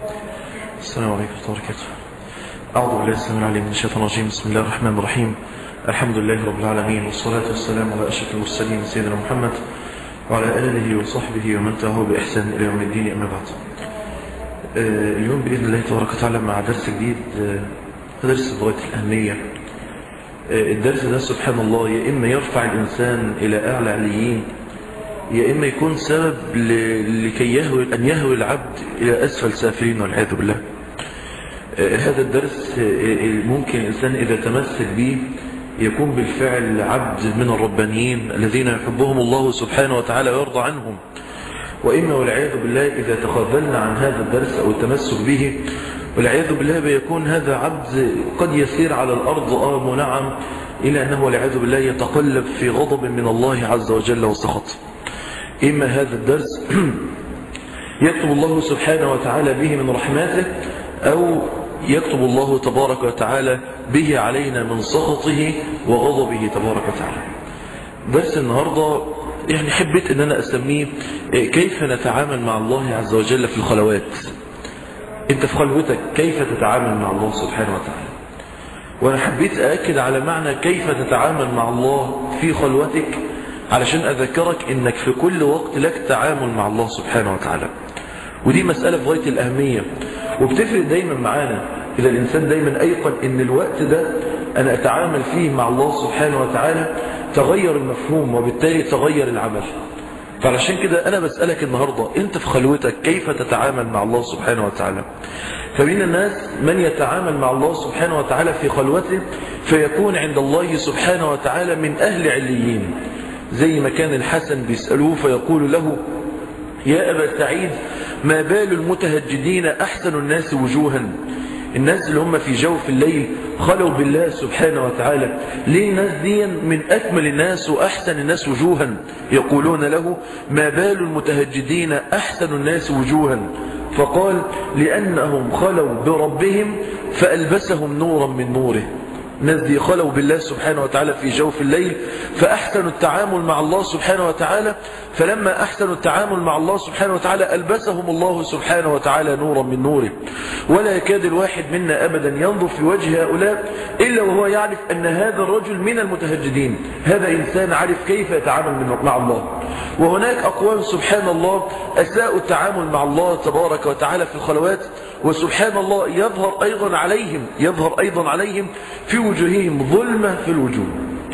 السلام عليكم ورحمة الله وبركاته أعوذ بالله السلام العليم من الشيطان الرجيم بسم الله الرحمن الرحيم الحمد لله رب العالمين والصلاة والسلام على أشرف المرسلين سيدنا محمد وعلى آله وصحبه ومن تبعه بإحسان إلى يوم الدين أما بعد آه، اليوم بإذن الله تبارك وتعالى مع درس جديد آه، درس غاية الأهمية آه، الدرس ده سبحان الله يا إما يرفع الإنسان إلى أعلى عليين يا إما يكون سبب ل- لكي يهوي أن يهوي العبد إلى أسفل سافلين والعياذ بالله آه، هذا الدرس آه، ممكن الإنسان إذا تمسك به يكون بالفعل عبد من الربانيين الذين يحبهم الله سبحانه وتعالى ويرضى عنهم وإما والعياذ بالله إذا تخاذلنا عن هذا الدرس أو التمسك به والعياذ بالله بيكون هذا عبد قد يسير على الأرض آه منعم إلى أنه والعياذ بالله يتقلب في غضب من الله عز وجل وسخط إما هذا الدرس يكتب الله سبحانه وتعالى به من رحمته أو يكتب الله تبارك وتعالى به علينا من سخطه وغضبه تبارك وتعالى درس النهاردة يعني حبيت ان انا اسميه إيه، كيف نتعامل مع الله عز وجل في الخلوات انت في خلوتك كيف تتعامل مع الله سبحانه وتعالى وانا حبيت اأكد على معنى كيف تتعامل مع الله في خلوتك علشان اذكرك انك في كل وقت لك تعامل مع الله سبحانه وتعالى ودي مسألة في غاية الأهمية وبتفرق دايما معانا إذا الإنسان دايما أيقن إن الوقت ده أنا أتعامل فيه مع الله سبحانه وتعالى تغير المفهوم وبالتالي تغير العمل فعلشان كده أنا بسألك النهاردة أنت في خلوتك كيف تتعامل مع الله سبحانه وتعالى فمن الناس من يتعامل مع الله سبحانه وتعالى في خلوته فيكون عند الله سبحانه وتعالى من أهل عليين زي ما كان الحسن بيسألوه فيقول له يا أبا سعيد ما بال المتهجدين أحسن الناس وجوها الناس اللي هم في جوف الليل خلوا بالله سبحانه وتعالى ليه الناس دي من أكمل الناس وأحسن الناس وجوها يقولون له ما بال المتهجدين أحسن الناس وجوها فقال لأنهم خلوا بربهم فألبسهم نورا من نوره الناس دي خلوا بالله سبحانه وتعالى في جوف الليل فأحسنوا التعامل مع الله سبحانه وتعالى فلما أحسنوا التعامل مع الله سبحانه وتعالى ألبسهم الله سبحانه وتعالى نورا من نوره ولا يكاد الواحد منا أبدا ينظر في وجه هؤلاء إلا وهو يعرف أن هذا الرجل من المتهجدين هذا إنسان عارف كيف يتعامل من- مع الله وهناك أقوام سبحان الله أساءوا التعامل مع الله تبارك وتعالى في الخلوات وسبحان الله يظهر أيضا عليهم يظهر أيضا عليهم في وجوههم ظلمة في الوجوه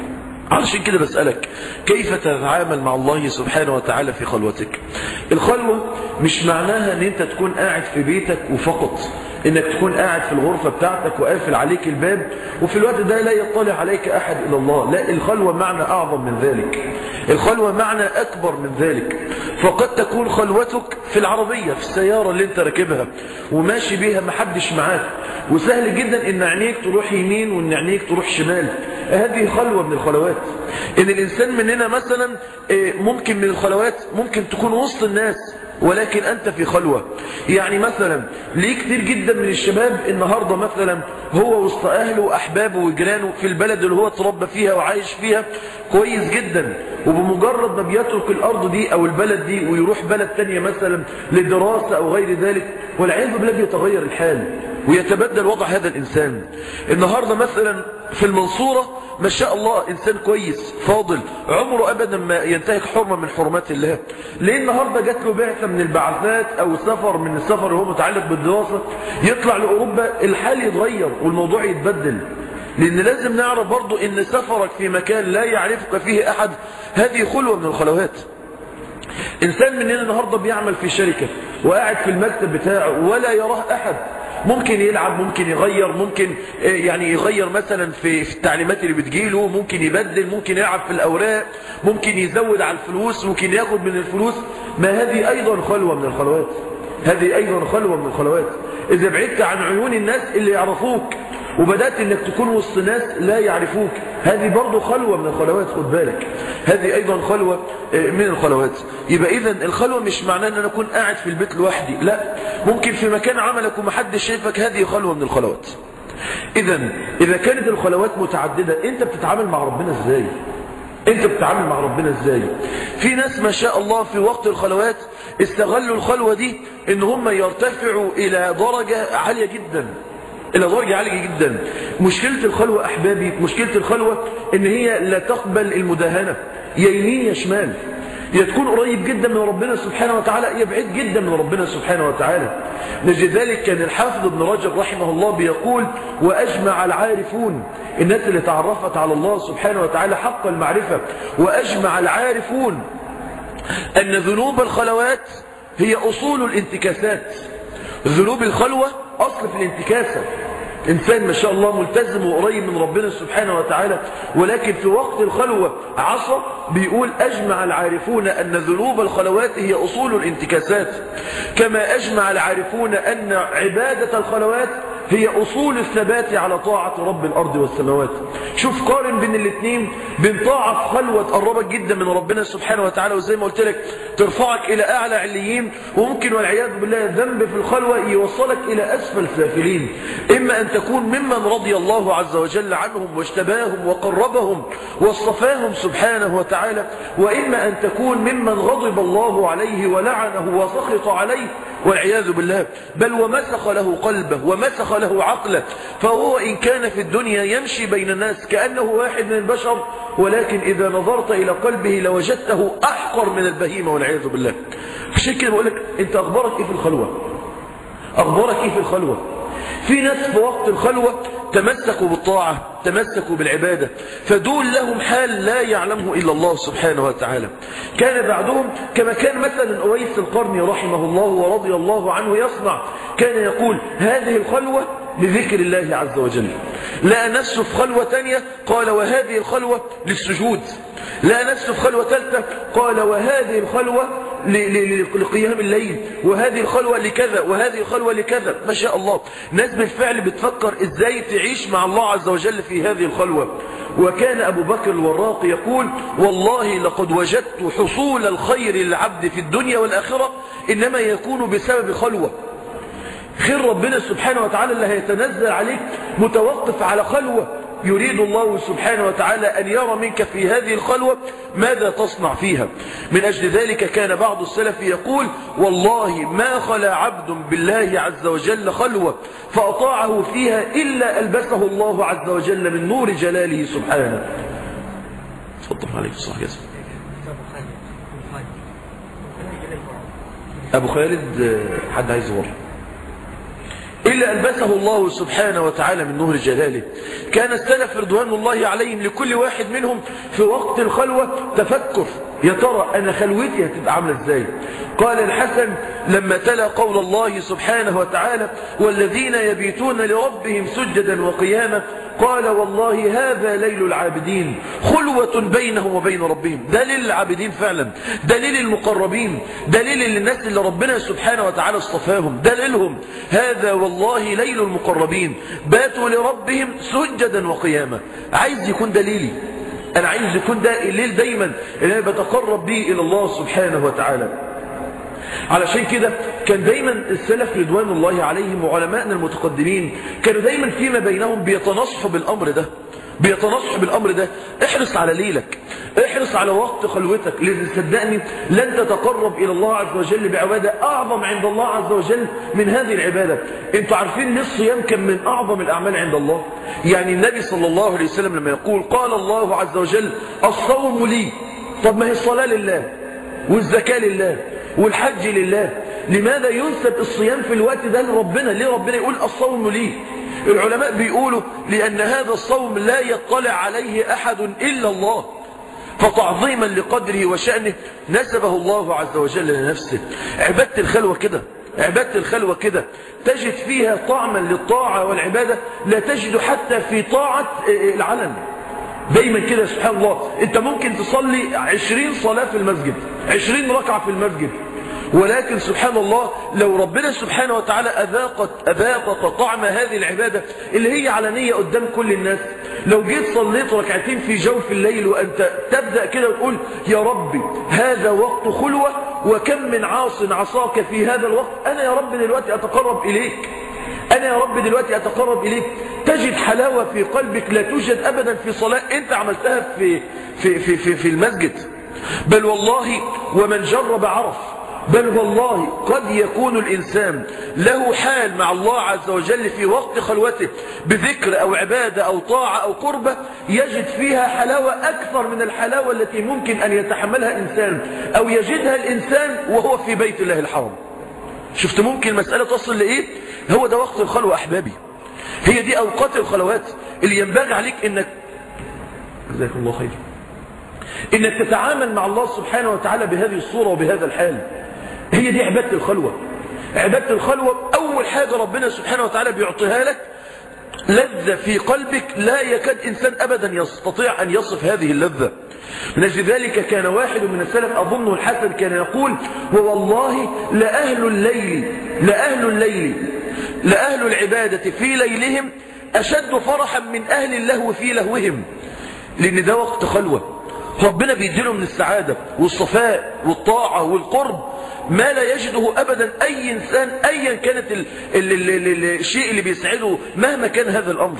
علشان كده بسألك كيف تتعامل مع الله سبحانه وتعالى في خلوتك الخلوة مش معناها ان انت تكون قاعد في بيتك وفقط انك تكون قاعد في الغرفة بتاعتك وقافل عليك الباب وفي الوقت ده لا يطلع عليك احد الى الله لا الخلوة معنى اعظم من ذلك الخلوة معنى اكبر من ذلك فقد تكون خلوتك في العربية في السيارة اللي انت راكبها وماشي بيها محدش معاك وسهل جدا ان عينيك تروح يمين وان عينيك تروح شمال هذه خلوة من الخلوات ان الانسان مننا مثلا آه، ممكن من الخلوات ممكن تكون وسط الناس ولكن انت في خلوة يعني مثلا ليه كتير جدا من الشباب النهاردة مثلا هو وسط اهله واحبابه وجيرانه في البلد اللي هو اتربى فيها وعايش فيها كويس جدا وبمجرد ما بيترك الارض دي او البلد دي ويروح بلد تانية مثلا لدراسة او غير ذلك والعياذ بالله بيتغير الحال ويتبدل وضع هذا الإنسان النهاردة مثلا في المنصورة ما شاء الله إنسان كويس فاضل عمره أبدا ما ينتهك حرمة من حرمات الله ليه النهاردة جات له بعثة من البعثات أو سفر من السفر اللي هو متعلق بالدراسة يطلع لأوروبا الحال يتغير والموضوع يتبدل لأن لازم نعرف برضو إن سفرك في مكان لا يعرفك فيه أحد هذه خلوة من الخلوات إنسان مننا النهاردة بيعمل في شركة وقاعد في المكتب بتاعه ولا يراه أحد ممكن يلعب ممكن يغير ممكن آه، يعني يغير مثلا في في التعليمات اللي بتجيله ممكن يبدل ممكن يلعب في الأوراق ممكن يزود على الفلوس ممكن ياخد من الفلوس ما هذه أيضا خلوة من الخلوات هذه أيضا خلوة من الخلوات إذا بعدت عن عيون الناس اللي يعرفوك وبدأت انك تكون وسط ناس لا يعرفوك هذه برضو خلوة من الخلوات خد بالك هذه ايضا خلوة آه، من الخلوات يبقى اذا الخلوة مش معناه ان انا اكون قاعد في البيت لوحدي لا ممكن في مكان عملك ومحدش شايفك هذه خلوة من الخلوات اذا اذا كانت الخلوات متعددة انت بتتعامل مع ربنا ازاي انت بتتعامل مع ربنا ازاي في ناس ما شاء الله في وقت الخلوات استغلوا الخلوة دي ان هم يرتفعوا الى درجة عالية جدا الى درجة عالية جدا مشكلة الخلوة احبابي مشكلة الخلوة ان هي لا تقبل المداهنة يا يمين يا شمال يا تكون قريب جدا من ربنا سبحانه وتعالى يا بعيد جدا من ربنا سبحانه وتعالى نجد ذلك كان الحافظ ابن رجب رحمه الله بيقول وأجمع العارفون الناس اللي تعرفت على الله سبحانه وتعالى حق المعرفة وأجمع العارفون أن ذنوب الخلوات هي أصول الانتكاسات ذنوب الخلوة أصل في الانتكاسة إنسان ما شاء الله ملتزم وقريب من ربنا سبحانه وتعالى ولكن في وقت الخلوة عصى بيقول أجمع العارفون أن ذنوب الخلوات هي أصول الانتكاسات كما أجمع العارفون أن عبادة الخلوات هي أصول الثبات على طاعة رب الأرض والسماوات شوف قارن بين الاثنين بين طاعة في خلوة تقربك جدا من ربنا سبحانه وتعالى وزي ما قلت لك ترفعك إلى أعلى عليين وممكن والعياذ بالله ذنب في الخلوة يوصلك إلى أسفل سافلين إما أن تكون ممن رضي الله عز وجل عنهم واجتباهم وقربهم واصطفاهم سبحانه وتعالى وإما أن تكون ممن غضب الله عليه ولعنه وسخط عليه والعياذ بالله بل ومسخ له قلبه ومسخ له عقله فهو إن كان في الدنيا يمشي بين الناس كأنه واحد من البشر ولكن إذا نظرت إلى قلبه لوجدته أحقر من البهيمة والعياذ بالله عشان كده بقول لك أنت أخبارك إيه في الخلوة أخبارك إيه في الخلوة في ناس في وقت الخلوة تمسكوا بالطاعة تمسكوا بالعبادة فدول لهم حال لا يعلمه إلا الله سبحانه وتعالى كان بعدهم كما كان مثلا أويس القرني رحمه الله ورضي الله عنه يصنع كان يقول هذه الخلوة لذكر الله عز وجل لا نفسه في خلوة تانية قال وهذه الخلوة للسجود لا نفسه في خلوة ثالثة قال وهذه الخلوة لقيام الليل وهذه الخلوة لكذا وهذه الخلوة لكذا ما شاء الله ناس بالفعل بتفكر ازاي تعيش مع الله عز وجل في هذه الخلوة وكان أبو بكر الوراق يقول والله لقد وجدت حصول الخير للعبد في الدنيا والآخرة إنما يكون بسبب خلوة خير ربنا سبحانه وتعالى اللي هيتنزل عليك متوقف على خلوة يريد الله سبحانه وتعالى أن يرى منك في هذه الخلوة ماذا تصنع فيها من أجل ذلك كان بعض السلف يقول والله ما خلا عبد بالله عز وجل خلوة فأطاعه فيها إلا ألبسه الله عز وجل من نور جلاله سبحانه تفضل عليك الصح جزم أبو خالد حد عايز يروح إلا ألبسه الله سبحانه وتعالى من نور جلاله كان السلف رضوان الله عليهم لكل واحد منهم في وقت الخلوة تفكر يا ترى أنا خلوتي هتبقى عاملة إزاي قال الحسن لما تلا قول الله سبحانه وتعالى والذين يبيتون لربهم سجدا وقياما قال والله هذا ليل العابدين خلوة بينهم وبين ربهم ده ليل العابدين فعلا ده ليل المقربين ده ليل الناس اللي ربنا سبحانه وتعالى اصطفاهم ده ليلهم هذا والله ليل المقربين باتوا لربهم سجدا وقياما عايز يكون ده ليلي أنا عايز يكون ده الليل دايما اللي أنا بتقرب به إلى الله سبحانه وتعالى علشان كده كان دايما السلف رضوان الله عليهم وعلمائنا المتقدمين كانوا دايما فيما بينهم بيتنصحوا بالأمر ده بيتنصحوا بالأمر ده احرص على ليلك احرص على وقت خلوتك لذي صدقني لن تتقرب إلى الله عز وجل بعبادة أعظم عند الله عز وجل من هذه العبادة انتوا عارفين ان الصيام كان من أعظم الأعمال عند الله يعني النبي صلى الله عليه وسلم لما يقول قال الله عز وجل الصوم لي طب ما هي الصلاة لله والزكاة لله والحج لله لماذا ينسب الصيام في الوقت ده لربنا ليه ربنا يقول الصوم لي العلماء بيقولوا لأن هذا الصوم لا يطلع عليه أحد إلا الله فتعظيما لقدره وشأنه نسبه الله عز وجل لنفسه عبادة الخلوة كده عبادة الخلوة كده تجد فيها طعما للطاعة والعبادة لا تجد حتى في طاعة العلن دايما كده سبحان الله انت ممكن تصلي عشرين صلاة في المسجد عشرين ركعة في المسجد ولكن سبحان الله لو ربنا سبحانه وتعالى أذاقت أذاقك طعم هذه العبادة اللي هي علنية قدام كل الناس لو جيت صليت ركعتين في جوف الليل وأنت تبدأ كده وتقول يا ربي هذا وقت خلوة وكم من عاص عصاك في هذا الوقت أنا يا رب دلوقتي أتقرب إليك أنا يا رب دلوقتي أتقرب إليك تجد حلاوة في قلبك لا توجد أبدا في صلاة أنت عملتها في, في, في, في, في المسجد بل والله ومن جرب عرف بل والله قد يكون الإنسان له حال مع الله عز وجل في وقت خلوته بذكر أو عبادة أو طاعة أو قربة يجد فيها حلاوة أكثر من الحلاوة التي ممكن أن يتحملها إنسان أو يجدها الإنسان وهو في بيت الله الحرام شفت ممكن مسألة تصل لإيه هو ده وقت الخلوة أحبابي هي دي أوقات الخلوات اللي ينبغي عليك إنك جزاك الله خير إنك تتعامل مع الله سبحانه وتعالى بهذه الصورة وبهذا الحال هي دي عبادة الخلوة عبادة الخلوة أول حاجة ربنا سبحانه وتعالى بيعطيها لك لذة في قلبك لا يكاد إنسان أبدا يستطيع أن يصف هذه اللذة من أجل ذلك كان واحد من السلف أظنه الحسن كان يقول ووالله لأهل الليل لأهل الليل لأهل العبادة في ليلهم أشد فرحا من أهل اللهو في لهوهم لأن ده وقت خلوة ربنا بيديله من السعادة والصفاء والطاعة والقرب ما لا يجده أبدا أي إنسان أيا كانت ال ال ال ال الشيء اللي بيسعده مهما كان هذا الأمر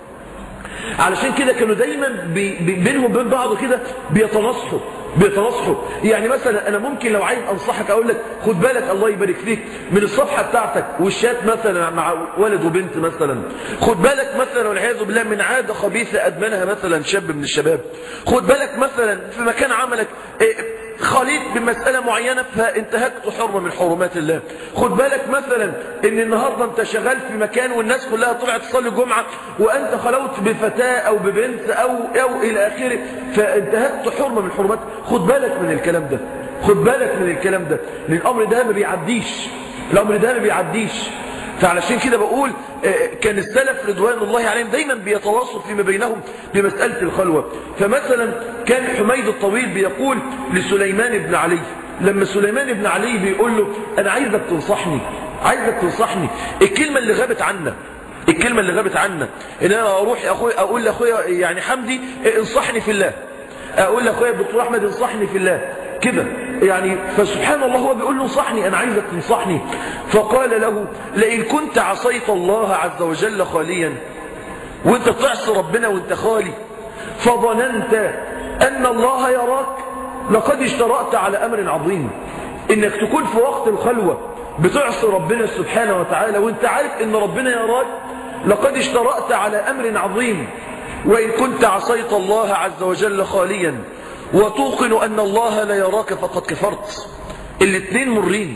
علشان كده كانوا دايما بي بي بينهم وبين بعض كده بيتنصحوا بيتنصحوا يعني مثلا انا ممكن لو عايز انصحك اقول لك خد بالك الله يبارك فيك من الصفحه بتاعتك والشات مثلا مع ولد وبنت مثلا خد بالك مثلا والعياذ بالله من عاده خبيثه ادمنها مثلا شاب من الشباب خد بالك مثلا في مكان عملك خليط بمسألة معينة فانتهكت حرمة من حرمات الله خد بالك مثلا ان النهاردة انت شغال في مكان والناس كلها طلعت تصلي الجمعة وانت خلوت بفتاة او ببنت او, أو الى اخره فانتهكت حرمة من حرمات خد بالك من الكلام ده خد بالك من الكلام ده لان الامر ده ما بيعديش الامر ده ما بيعديش فعلشان كده بقول كان السلف رضوان الله عليهم دايما بيتواصل فيما بينهم بمسألة الخلوة فمثلا كان حميد الطويل بيقول لسليمان بن علي لما سليمان بن علي بيقول له أنا عايزك تنصحني عايزك تنصحني الكلمة اللي غابت عنا الكلمة اللي غابت عنا ان انا اروح أخوي اقول لاخويا يعني حمدي انصحني في الله اقول لاخويا الدكتور احمد انصحني في الله كده يعني فسبحان الله هو بيقول له انصحني انا عايزك تنصحني فقال له لئن كنت عصيت الله عز وجل خاليا وانت تعصي ربنا وانت خالي فظننت ان الله يراك لقد اشترأت على امر عظيم انك تكون في وقت الخلوة بتعصي ربنا سبحانه وتعالى وانت عارف ان ربنا يراك لقد اشترأت على امر عظيم وان كنت عصيت الله عز وجل خاليا وتوقن أن الله لا يراك فقد كفرت الاثنين مرين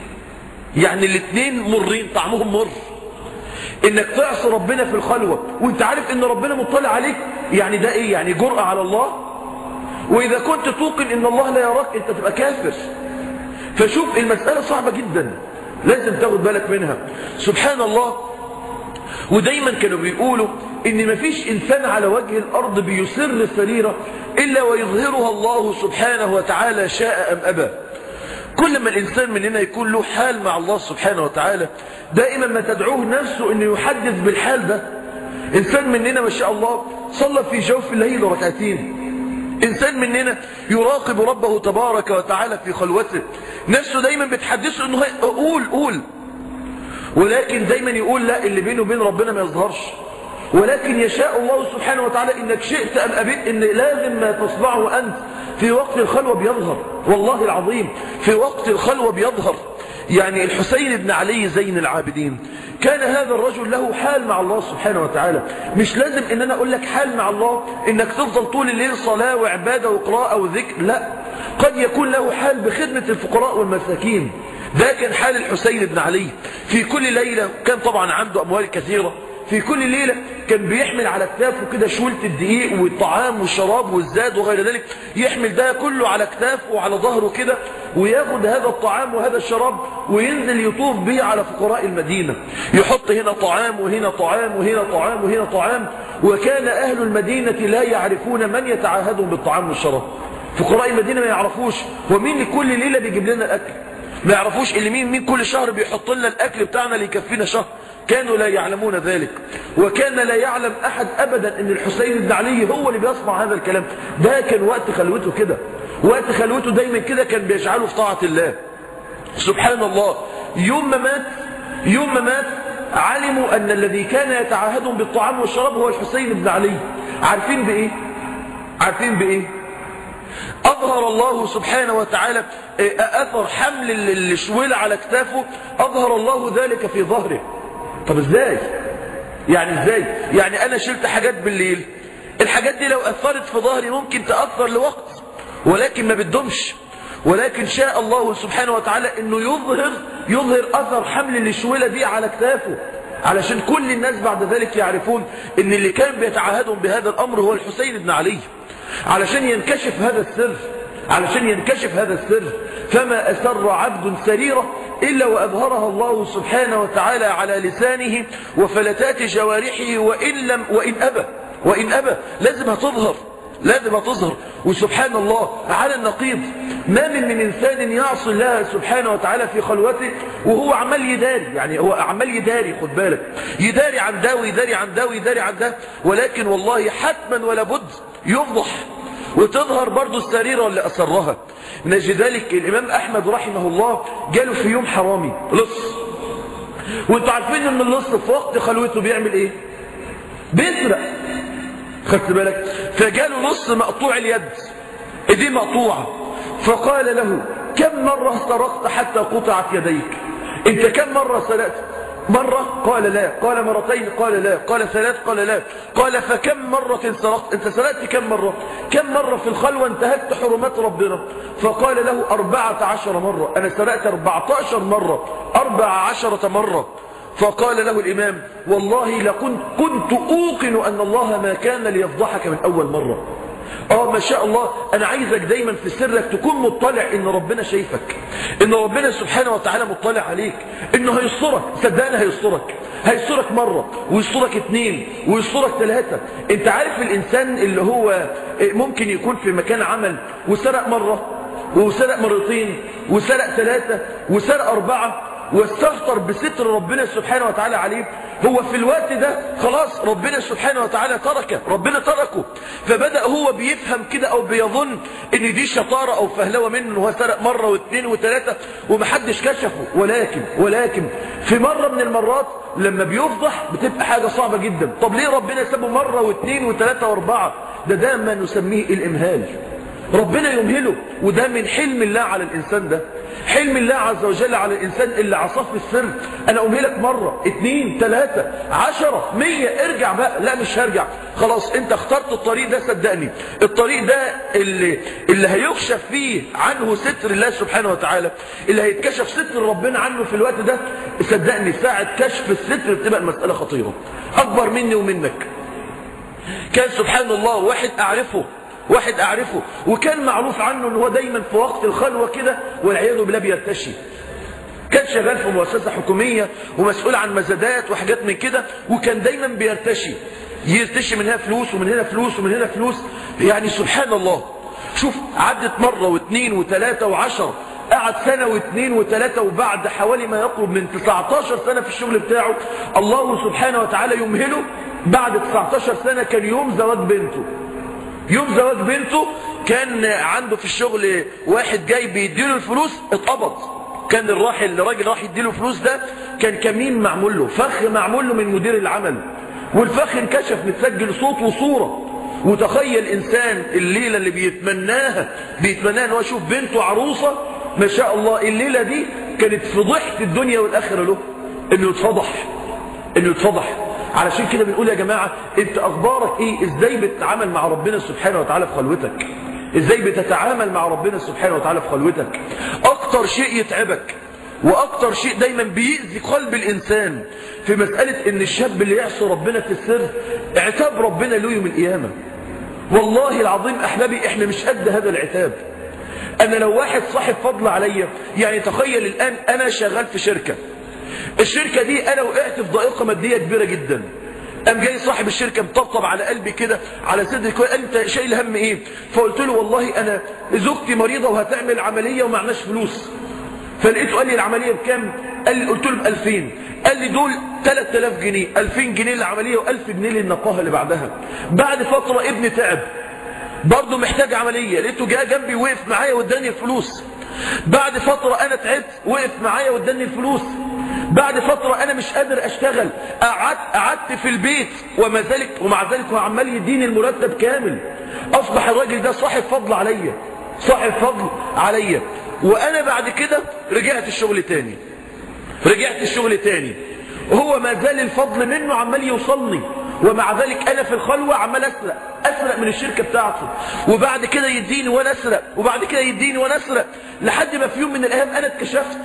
يعني الاثنين مرين طعمهم مر انك تعصي ربنا في الخلوة وانت عارف ان ربنا مطلع عليك يعني ده ايه يعني جرأة على الله واذا كنت توقن ان الله لا يراك انت تبقى كافر فشوف المسألة صعبة جدا لازم تاخد بالك منها سبحان الله ودايما كانوا بيقولوا ان مفيش انسان على وجه الارض بيسر السريرة الا ويظهرها الله سبحانه وتعالى شاء ام ابى كل ما الانسان مننا يكون له حال مع الله سبحانه وتعالى دائما ما تدعوه نفسه انه يحدث بالحال ده انسان مننا ما شاء الله صلى في جوف الليل ركعتين انسان مننا يراقب ربه تبارك وتعالى في خلوته نفسه دايما بتحدثه انه قول قول ولكن دايما يقول لا اللي بينه وبين ربنا ما يظهرش ولكن يشاء الله سبحانه وتعالى انك شئت ام ابيت ان لازم ما تصنعه انت في وقت الخلوة بيظهر والله العظيم في وقت الخلوة بيظهر يعني الحسين بن علي زين العابدين كان هذا الرجل له حال مع الله سبحانه وتعالى مش لازم ان انا اقول لك حال مع الله انك تفضل طول الليل صلاة وعبادة وقراءة وذكر لا قد يكون له حال بخدمة الفقراء والمساكين ده كان حال الحسين بن علي في كل ليلة كان طبعا عنده أموال كثيرة في كل ليلة كان بيحمل على كتافه كده شولة الدقيق والطعام والشراب والزاد وغير ذلك يحمل ده كله على كتافه وعلى ظهره كده وياخد هذا الطعام وهذا الشراب وينزل يطوف به على فقراء المدينة يحط هنا طعام وهنا طعام وهنا طعام وهنا طعام وكان أهل المدينة لا يعرفون من يتعاهدهم بالطعام والشراب فقراء المدينة ما يعرفوش ومين كل ليلة بيجيب لنا الأكل ما يعرفوش اللي مين مين كل شهر بيحط لنا الأكل بتاعنا اللي يكفينا شهر كانوا لا يعلمون ذلك وكان لا يعلم أحد أبدا أن الحسين بن علي هو اللي بيصنع هذا الكلام ده كان وقت خلوته كده وقت خلوته دايما كده كان بيجعله في طاعة الله سبحان الله يوم ما مات يوم ما مات علموا أن الذي كان يتعاهدهم بالطعام والشراب هو الحسين بن علي عارفين بإيه عارفين بإيه أظهر الله سبحانه وتعالى أثر حمل الشويلة على كتافه أظهر الله ذلك في ظهره طب ازاي يعني ازاي يعني أنا شلت حاجات بالليل الحاجات دي لو أثرت في ظهري ممكن تأثر لوقت ولكن ما بتدومش ولكن شاء الله سبحانه وتعالى انه يظهر يظهر اثر حمل الشويلة دي على كتافه علشان كل الناس بعد ذلك يعرفون ان اللي كان بيتعاهدهم بهذا الامر هو الحسين بن علي علشان ينكشف هذا السر علشان ينكشف هذا السر فما أسر عبد سريرة إلا وأظهرها الله سبحانه وتعالى على لسانه وفلتات جوارحه وإن, لم وإن أبى وإن أبى لازم هتظهر لازم تظهر وسبحان الله على النقيض ما من من إنسان يعصي الله سبحانه وتعالى في خلوته وهو عمال يداري يعني هو عمال يداري خد بالك يداري عن ده ويداري عن ده ويداري عن ده ولكن والله حتما ولا بد يفضح وتظهر برضو السريرة اللي أسرها من أجل ذلك الإمام أحمد رحمه الله جاله في يوم حرامي لص وانتوا عارفين ان اللص في وقت خلوته بيعمل ايه بيسرق خدت بالك فجاله لص مقطوع اليد ايديه مقطوعة فقال له كم مرة سرقت حتى قطعت يديك انت كم مرة سرقت مرة قال لا قال مرتين قال لا قال ثلاث قال لا قال فكم مرة سرقت انت سرقت كم مرة كم مرة في الخلوة انتهكت حرمات ربنا فقال له أربعة عشر مرة أنا سرقت أربعة عشر مرة أربع عشرة مرة فقال له الإمام والله لكنت كنت أوقن أن الله ما كان ليفضحك من أول مرة اه ما شاء الله انا عايزك دايما في سرك تكون مطلع ان ربنا شايفك ان ربنا سبحانه وتعالى مطلع عليك انه هيسترك صدقني هيسترك هيسترك مرة ويسترك اتنين ويسترك ثلاثة انت عارف الانسان اللي هو ممكن يكون في مكان عمل وسرق مرة وسرق مرتين وسرق ثلاثة وسرق اربعة واستهتر بستر ربنا سبحانه وتعالى عليه هو في الوقت ده خلاص ربنا سبحانه وتعالى تركه ربنا تركه فبدأ هو بيفهم كده او بيظن ان دي شطارة او فهلوة منه ان هو سرق مرة واثنين وثلاثة ومحدش كشفه ولكن ولكن في مرة من المرات لما بيفضح بتبقى حاجة صعبة جدا طب ليه ربنا سابه مرة واثنين وثلاثة واربعة ده ده ما نسميه الامهال ربنا يمهله وده من حلم الله على الإنسان ده حلم الله عز وجل على الإنسان اللي عصاه في السر أنا أمهلك مرة اتنين تلاتة عشرة مية ارجع بقى لا مش هرجع خلاص انت اخترت الطريق ده صدقني الطريق ده اللي, اللي هيكشف فيه عنه ستر الله سبحانه وتعالى اللي هيتكشف ستر ربنا عنه في الوقت ده صدقني ساعة كشف الستر بتبقى المسألة خطيرة أكبر مني ومنك كان سبحان الله واحد أعرفه واحد أعرفه وكان معروف عنه أنه هو دايما في وقت الخلوة كده والعياذ بالله بيرتشي كان شغال في مؤسسة حكومية ومسؤول عن مزادات وحاجات من كده وكان دايما بيرتشي يرتشي من هنا فلوس ومن هنا فلوس ومن هنا فلوس يعني سبحان الله شوف عدت مرة واثنين وثلاثة وعشر قعد سنة واثنين وثلاثة وبعد حوالي ما يقرب من 19 سنة في الشغل بتاعه الله سبحانه وتعالى يمهله بعد 19 سنة كان يوم زواج بنته يوم زواج بنته كان عنده في الشغل واحد جاي بيديله الفلوس اتقبض كان الراحل الراجل راح يديله فلوس ده كان كمين معمول له فخ معمول له من مدير العمل والفخ انكشف متسجل صوت وصورة وتخيل انسان الليلة اللي بيتمناها بيتمناها ان هو يشوف بنته عروسة ما شاء الله الليلة دي كانت فضحت الدنيا والاخرة له انه يتفضح انه يتفضح علشان كده بنقول يا جماعة انت اخبارك ايه ازاي بتتعامل مع ربنا سبحانه وتعالى في خلوتك ازاي بتتعامل مع ربنا سبحانه وتعالى في خلوتك اكتر شيء يتعبك واكتر شيء دايما بيأذي قلب الانسان في مسألة ان الشاب اللي يعصي ربنا في السر اعتاب ربنا له يوم القيامة والله العظيم احبابي احنا مش قد هذا العتاب انا لو واحد صاحب فضل عليا يعني تخيل الان انا شغال في شركة الشركة دي انا وقعت في ضائقة مادية كبيرة جدا قام جاي صاحب الشركة مطبطب على قلبي كده على صدري قال انت شايل هم ايه فقلت له والله انا زوجتي مريضة وهتعمل عملية ومعناش فلوس فلقيته قال لي العملية بكام قال لي قلت له ب 2000 قال لي دول 3000 جنيه 2000 جنيه للعملية و1000 جنيه للنقاهة اللي بعدها بعد فترة ابني تعب برضه محتاج عملية لقيته جاء جنبي وقف معايا واداني الفلوس بعد فترة انا تعبت وقف معايا واداني الفلوس بعد فترة انا مش قادر اشتغل قعدت قعدت في البيت وما ذلك ومع ذلك هو عمال يديني المرتب كامل اصبح الراجل ده صاحب فضل عليا صاحب فضل عليا وانا بعد كده رجعت الشغل تاني رجعت الشغل تاني وهو ما زال الفضل منه عمال يوصلني ومع ذلك انا في الخلوة عمال اسرق اسرق من الشركة بتاعته وبعد كده يديني وانا اسرق وبعد كده يديني وانا اسرق لحد ما في يوم من الايام انا اتكشفت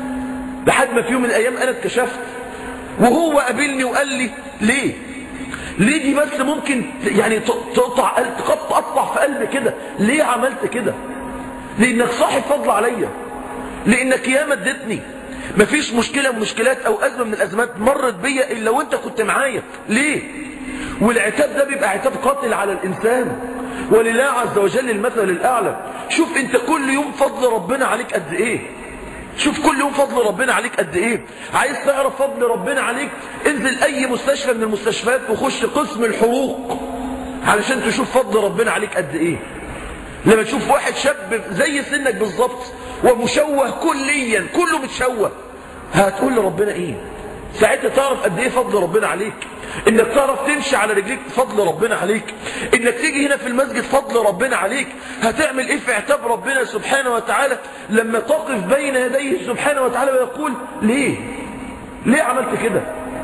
لحد ما في يوم من الايام انا اتكشفت وهو قابلني وقال لي ليه ليه دي بس ممكن يعني تقطع قلب تقطع في قلبي كده ليه عملت كده لانك صاحب فضل عليا لانك ياما اديتني مفيش مشكلة من مشكلات او ازمة من الازمات مرت بيا الا وانت كنت معايا ليه والعتاب ده بيبقى عتاب قاتل على الانسان ولله عز وجل المثل الاعلى شوف انت كل يوم فضل ربنا عليك قد ايه شوف كل يوم فضل ربنا عليك قد ايه عايز تعرف فضل ربنا عليك انزل اي مستشفى من المستشفيات وخش قسم الحقوق علشان تشوف فضل ربنا عليك قد ايه لما تشوف واحد شاب زي سنك بالظبط ومشوه كليا كله متشوه هتقول لربنا ايه ساعتها تعرف قد ايه فضل ربنا عليك انك تعرف تمشي على رجليك فضل ربنا عليك انك تيجي هنا في المسجد فضل ربنا عليك هتعمل ايه في اعتاب ربنا سبحانه وتعالى لما تقف بين يديه سبحانه وتعالى ويقول ليه ليه عملت كده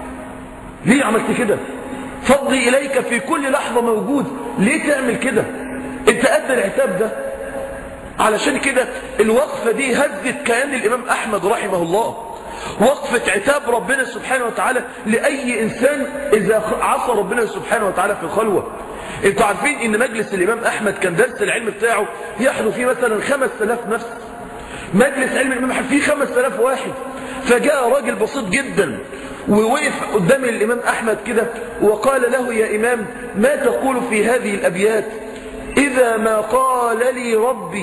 ليه عملت كده فضلي اليك في كل لحظة موجود ليه تعمل كده انت قد العتاب ده علشان كده الوقفة دي هزت كيان الامام احمد رحمه الله وقفة عتاب ربنا سبحانه وتعالى لأي إنسان إذا عصى ربنا سبحانه وتعالى في الخلوة انتوا عارفين ان مجلس الامام احمد كان درس العلم بتاعه يحضر فيه مثلا خمس تلاف نفس مجلس علم الامام احمد فيه خمس تلاف واحد فجاء راجل بسيط جدا ووقف قدام الامام احمد كده وقال له يا امام ما تقول في هذه الابيات اذا ما قال لي ربي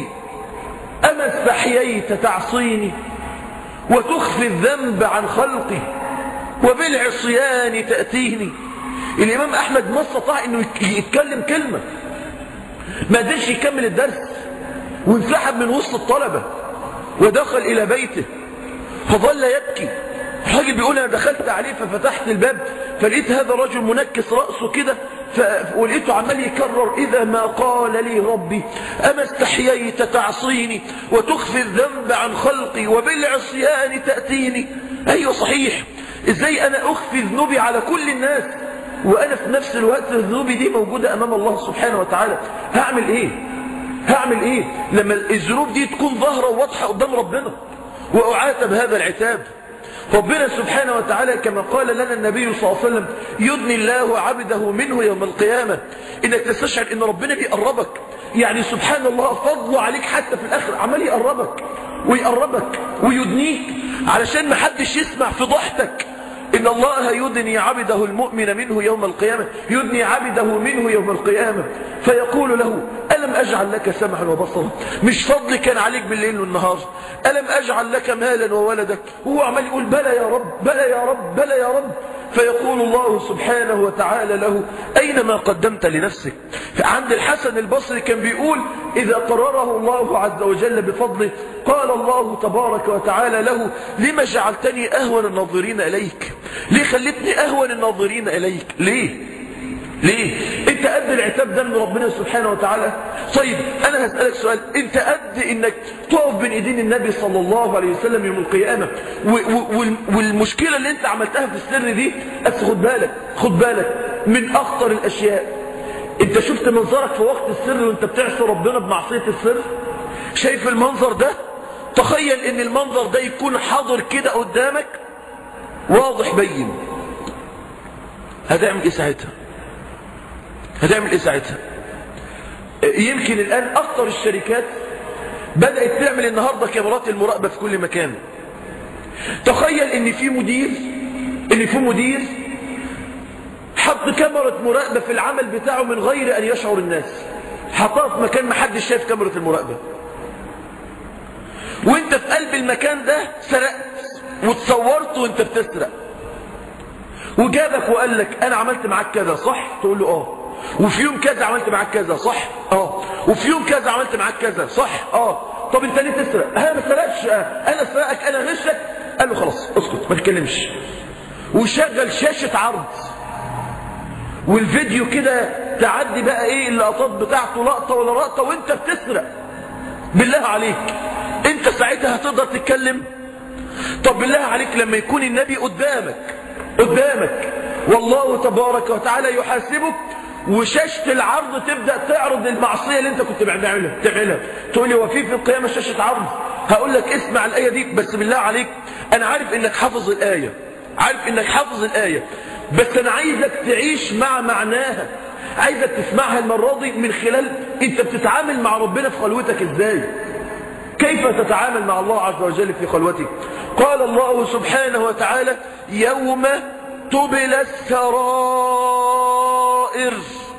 اما استحييت تعصيني وتخفي الذنب عن خلقي وبالعصيان تأتيني الإمام أحمد ما استطاع أنه يتكلم كلمة ما قدرش يكمل الدرس وانسحب من وسط الطلبة ودخل إلى بيته فظل يبكي الراجل بيقول أنا دخلت عليه ففتحت الباب فلقيت هذا الرجل منكس رأسه كده ف... ولقيته عمال يكرر إذا ما قال لي ربي أما استحييت تعصيني وتخفي الذنب عن خلقي وبالعصيان تأتيني أيوة صحيح إزاي أنا أخفي ذنوبي على كل الناس وأنا في نفس الوقت ذنوبي دي موجودة أمام الله سبحانه وتعالى هعمل إيه هعمل إيه لما الذنوب دي تكون ظاهرة وواضحة قدام ربنا وأعاتب هذا العتاب ربنا سبحانه وتعالى كما قال لنا النبي صلى الله عليه وسلم يدني الله عبده منه يوم القيامة انك تستشعر ان ربنا بيقربك يعني سبحان الله فضله عليك حتى في الاخر عمال يقربك ويقربك ويدنيك علشان ما حدش يسمع في ضحتك إن الله يدني عبده المؤمن منه يوم القيامة يدني عبده منه يوم القيامة فيقول له ألم أجعل لك سمعا وبصرا مش فضل كان عليك بالليل والنهار ألم أجعل لك مالا وولدا وهو عمال يقول بلى يا رب بلى يا رب بلى يا رب فيقول الله سبحانه وتعالى له أين ما قدمت لنفسك عند الحسن البصري كان بيقول إذا قرره الله عز وجل بفضله قال الله تبارك وتعالى له لما جعلتني أهون الناظرين إليك ليه خلتني أهون الناظرين إليك ليه ليه انت قد العتاب ده من ربنا سبحانه وتعالى طيب انا هسألك سؤال انت قد انك تقف بين ايدين النبي صلى الله عليه وسلم يوم القيامة والمشكلة اللي انت عملتها في السر دي بس خد بالك خد بالك من اخطر الاشياء انت شفت منظرك في وقت السر وانت بتعصي ربنا بمعصية السر شايف المنظر ده تخيل ان المنظر ده يكون حاضر كده قدامك واضح بين هتعمل ايه ساعتها هتعمل ايه ساعتها يمكن الان اكتر الشركات بدأت تعمل النهاردة كاميرات المراقبة في كل مكان تخيل ان في مدير ان في مدير حط كاميرا مراقبة في العمل بتاعه من غير ان يشعر الناس حطها في مكان محدش شايف كاميرا المراقبة وانت في قلب المكان ده سرقت وتصورت وانت بتسرق وجابك وقال لك انا عملت معاك كذا صح تقول له اه وفي يوم كذا عملت معاك كذا صح اه وفي يوم كذا عملت معاك كذا صح اه طب انت ليه تسرق انا ما سرقتش انا سرقك انا غشك قال له خلاص اسكت ما تتكلمش وشغل شاشة عرض والفيديو كده تعدي بقى ايه اللقطات بتاعته لقطة ولا لقطة وانت بتسرق بالله عليك انت ساعتها هتقدر تتكلم طب بالله عليك لما يكون النبي قدامك قدامك والله تبارك وتعالى يحاسبك وشاشة العرض تبدأ تعرض المعصية اللي انت كنت بتعملها تعملها تقول لي وفي في القيامة شاشة عرض هقول لك اسمع الآية دي بس بالله عليك انا عارف انك حافظ الآية عارف انك حافظ الآية بس انا عايزك تعيش مع معناها عايزك تسمعها المرة دي من خلال انت بتتعامل مع ربنا في خلوتك ازاي كيف تتعامل مع الله عز وجل في خلوتك قال الله سبحانه وتعالى يوم تبلى السرائر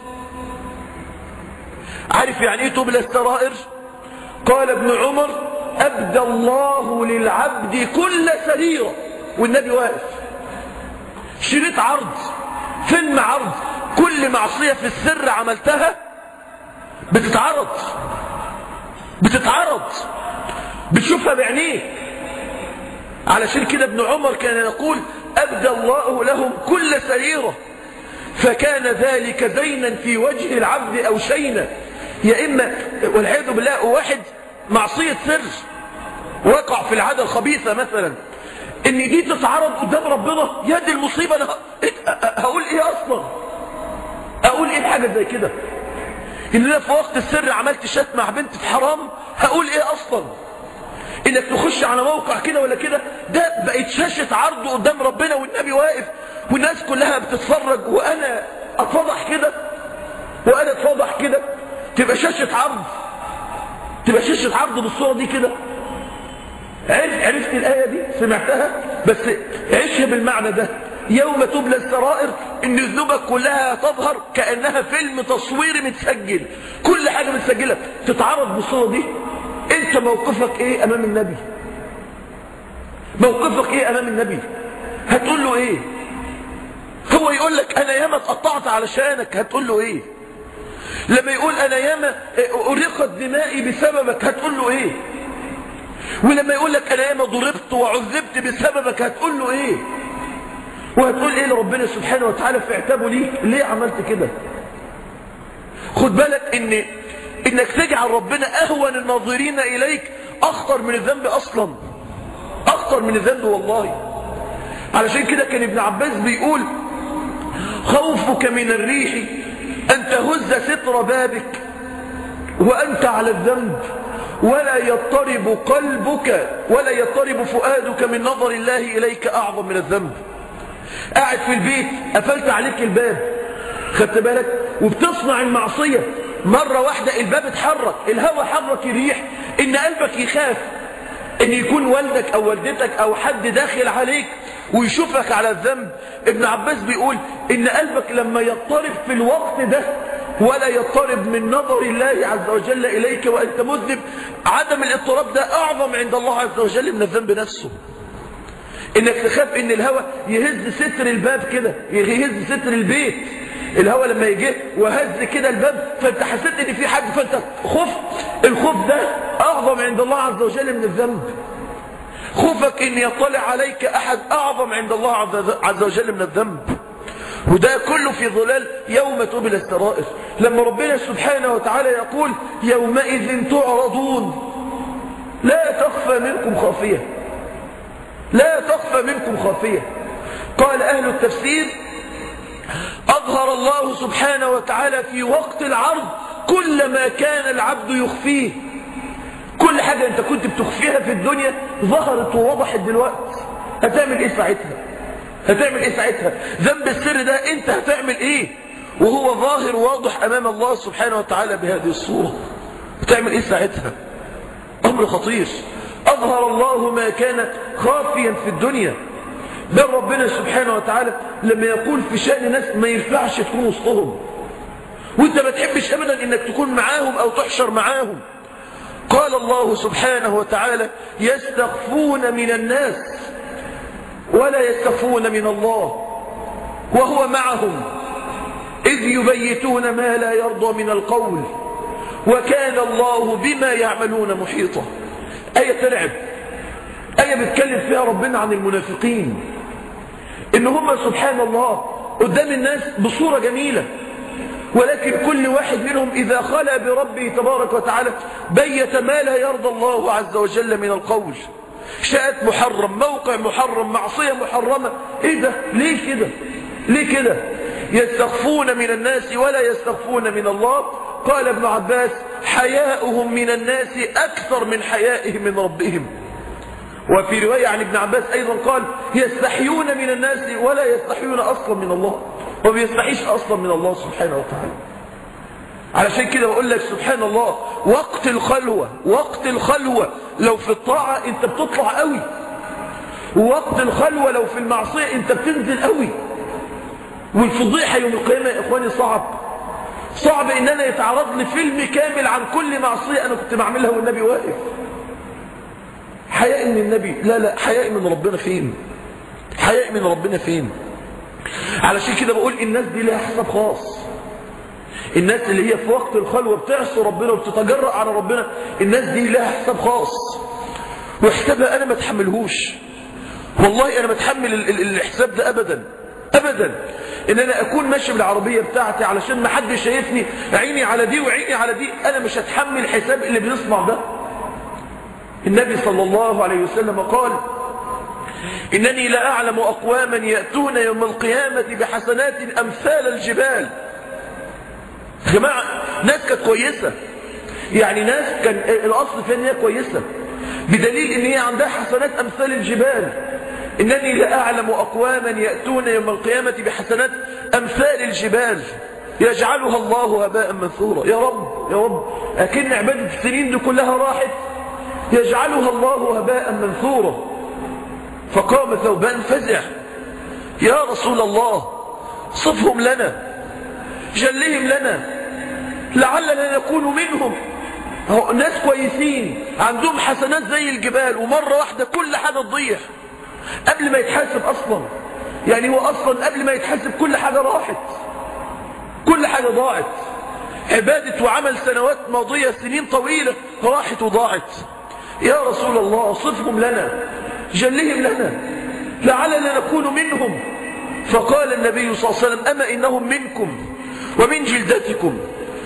عارف يعني ايه تبلى السرائر قال ابن عمر أبدى الله للعبد كل سريرة والنبي واقف شريط عرض فيلم عرض كل معصية في السر عملتها بتتعرض بتتعرض بتشوفها بعينيك علشان كده ابن عمر كان يقول أبدى الله لهم كل سريرة فكان ذلك زينا في وجه العبد أو شينا يا إما والعياذ بالله واحد معصية سر وقع في العادة الخبيثة مثلا ان دي تتعرض قدام ربنا يا دي المصيبة انا هقول ايه اصلا اقول ايه بحاجة زي كده ان انا في وقت السر عملت شات مع بنت في حرام هقول ايه اصلا انك تخش على موقع كده ولا كده ده بقت شاشة عرض قدام ربنا والنبي واقف والناس كلها بتتفرج وانا اتفضح كده وانا اتفضح كده تبقى شاشة عرض تبقى شاشة عرض بالصورة دي كده عرفت, عرفت الآية دي سمعتها بس عيشها بالمعنى ده يوم تبلى السرائر ان ذنوبك كلها تظهر كأنها فيلم تصويري متسجل كل حاجة متسجلة تتعرض بالصورة دي انت موقفك ايه امام النبي موقفك ايه امام النبي هتقول له ايه هو يقول لك انا ياما اتقطعت علشانك هتقول له ايه لما يقول انا ياما ارقت دمائي بسببك هتقول له ايه ولما يقول لك انا ياما ضربت وعذبت بسببك هتقول له ايه وهتقول ايه لربنا سبحانه وتعالى في اعتابه ليك ليه عملت كده خد بالك ان انك تجعل ربنا اهون الناظرين اليك اخطر من الذنب اصلا اخطر من الذنب والله علشان كده كان ابن عباس بيقول خوفك من الريح ان تهز ستر بابك وانت على الذنب ولا يضطرب قلبك ولا يضطرب فؤادك من نظر الله إليك أعظم من الذنب قاعد في البيت قفلت عليك الباب خدت بالك وبتصنع المعصية مرة واحدة الباب اتحرك الهواء حرك الريح ان قلبك يخاف ان يكون والدك او والدتك او حد داخل عليك ويشوفك على الذنب ابن عباس بيقول ان قلبك لما يضطرب في الوقت ده ولا يضطرب من نظر الله عز وجل إليك وأنت مذنب عدم الاضطراب ده أعظم عند الله عز وجل من الذنب نفسه إنك تخاف إن الهوى يهز ستر الباب كده يهز ستر البيت الهوى لما يجي وهز كده الباب فانت حسيت ان في حد فانت خفت الخوف ده اعظم عند الله عز وجل من الذنب خوفك ان يطلع عليك احد اعظم عند الله عز وجل من الذنب وده كله في ظلال يوم تبلى السرائر لما ربنا سبحانه وتعالى يقول يومئذ تعرضون لا تخفى منكم خافية لا تخفى منكم خافية قال أهل التفسير أظهر الله سبحانه وتعالى في وقت العرض كل ما كان العبد يخفيه كل حاجة أنت كنت بتخفيها في الدنيا ظهرت ووضحت دلوقتي هتعمل إيه ساعتها هتعمل إيه ساعتها ذنب السر ده أنت هتعمل إيه وهو ظاهر واضح أمام الله سبحانه وتعالى بهذه الصورة هتعمل إيه ساعتها أمر خطير أظهر الله ما كان خافيا في الدنيا بل ربنا سبحانه وتعالى لما يقول في شأن ناس ما ينفعش تكون وسطهم وانت ما تحبش ابدا انك تكون معاهم او تحشر معاهم قال الله سبحانه وتعالى يستخفون من الناس ولا يستخفون من الله وهو معهم إذ يبيتون ما لا يرضى من القول وكان الله بما يعملون محيطا آية ترعب آية بيتكلم فيها ربنا عن المنافقين إن هم سبحان الله قدام الناس بصورة جميلة ولكن كل واحد منهم إذا خلى بربه تبارك وتعالى بيت ما لا يرضى الله عز وجل من القول شاءت محرم موقع محرم معصية محرمة ايه ده ليه كده ليه كده يستخفون من الناس ولا يستخفون من الله قال ابن عباس حياؤهم من الناس أكثر من حيائهم من ربهم وفي رواية عن ابن عباس أيضا قال يستحيون من الناس ولا يستحيون أصلا من الله ما بيستحيش أصلا من الله سبحانه وتعالى علشان كده بقول لك سبحان الله وقت الخلوة وقت الخلوة لو في الطاعة انت بتطلع قوي ووقت الخلوة لو في المعصية انت بتنزل قوي والفضيحة يوم القيامة يا اخواني صعب صعب ان انا يتعرض لي فيلم كامل عن كل معصية انا كنت بعملها والنبي واقف حياء من النبي لا لا حياء من ربنا فين حياء من ربنا فين علشان كده بقول الناس دي لها حساب خاص الناس اللي هي في وقت الخلوة بتعصي ربنا وبتتجرأ على ربنا الناس دي لها حساب خاص وحسابها انا ما اتحملهوش والله انا بتحمل الحساب ده ابدا ابدا ان انا اكون ماشي بالعربية بتاعتي علشان ما حد شايفني عيني على دي وعيني على دي انا مش هتحمل حساب اللي بيصنع ده النبي صلى الله عليه وسلم قال إنني لأعلم أقواما يأتون يوم القيامة بحسنات أمثال الجبال يا جماعة ناس كانت كويسة يعني ناس كان الأصل فيها إن هي كويسة بدليل إن هي عندها حسنات أمثال الجبال إنني لأعلم أقواما يأتون يوم القيامة بحسنات أمثال الجبال يجعلها الله هباء منثورا يا رب يا رب أكن عبادة السنين دي كلها راحت يجعلها الله هباء منثورا فقام ثوبان فزع يا رسول الله صفهم لنا جلهم لنا لعلنا نكون منهم هو ناس كويسين عندهم حسنات زي الجبال ومرة واحدة كل حاجة تضيع قبل ما يتحاسب أصلا يعني هو أصلا قبل ما يتحاسب كل حاجة راحت كل حاجة ضاعت عبادة وعمل سنوات ماضية سنين طويلة راحت وضاعت يا رسول الله صفهم لنا جلهم لنا لعلنا نكون منهم فقال النبي صلى الله عليه وسلم أما إنهم منكم ومن جلدتكم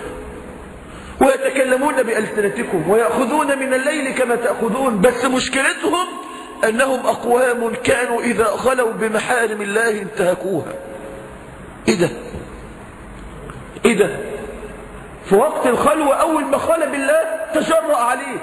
ويتكلمون بألسنتكم ويأخذون من الليل كما تأخذون بس مشكلتهم أنهم أقوام كانوا إذا خلوا بمحارم الله انتهكوها إيه ده إيه ده في وقت الخلوة أول ما خلى بالله تجرأ عليه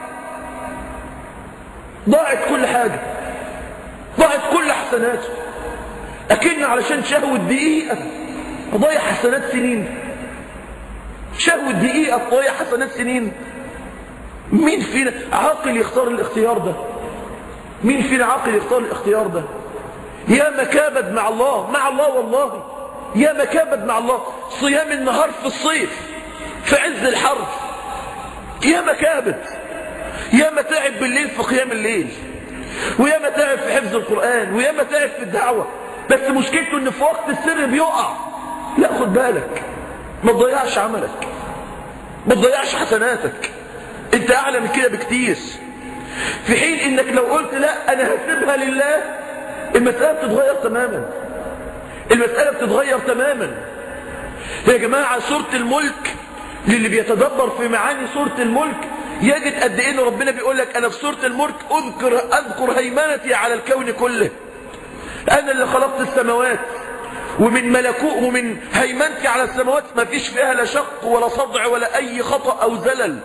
ضاعت كل حاجة ضاعت كل حسناته أكن علشان شهوة دقيقة ضايع حسنات سنين شهوة دقيقة ضايع حسنات سنين مين فينا عاقل يختار الاختيار ده مين فينا عاقل يختار الاختيار ده يا مكابد مع الله مع الله والله يا مكابد مع الله صيام النهار في الصيف في عز الحر يا مكابد يا ما تعب بالليل في قيام الليل ويا ما تعب في حفظ القرآن ويا ما تعب في الدعوة بس مشكلته ان في وقت السر بيقع لا خد بالك ما تضيعش عملك ما تضيعش حسناتك انت اعلى من كده بكتير في حين انك لو قلت لا انا هسيبها لله المسألة بتتغير تماما المسألة بتتغير تماما يا جماعة سورة الملك للي بيتدبر في معاني سورة الملك يجد قد ايه ان ربنا بيقول لك انا في سورة الملك اذكر اذكر هيمنتي على الكون كله انا اللي خلقت السماوات ومن ملكوت ومن هيمنتي على السماوات ما فيش فيها لا شق ولا صدع ولا اي خطأ او زلل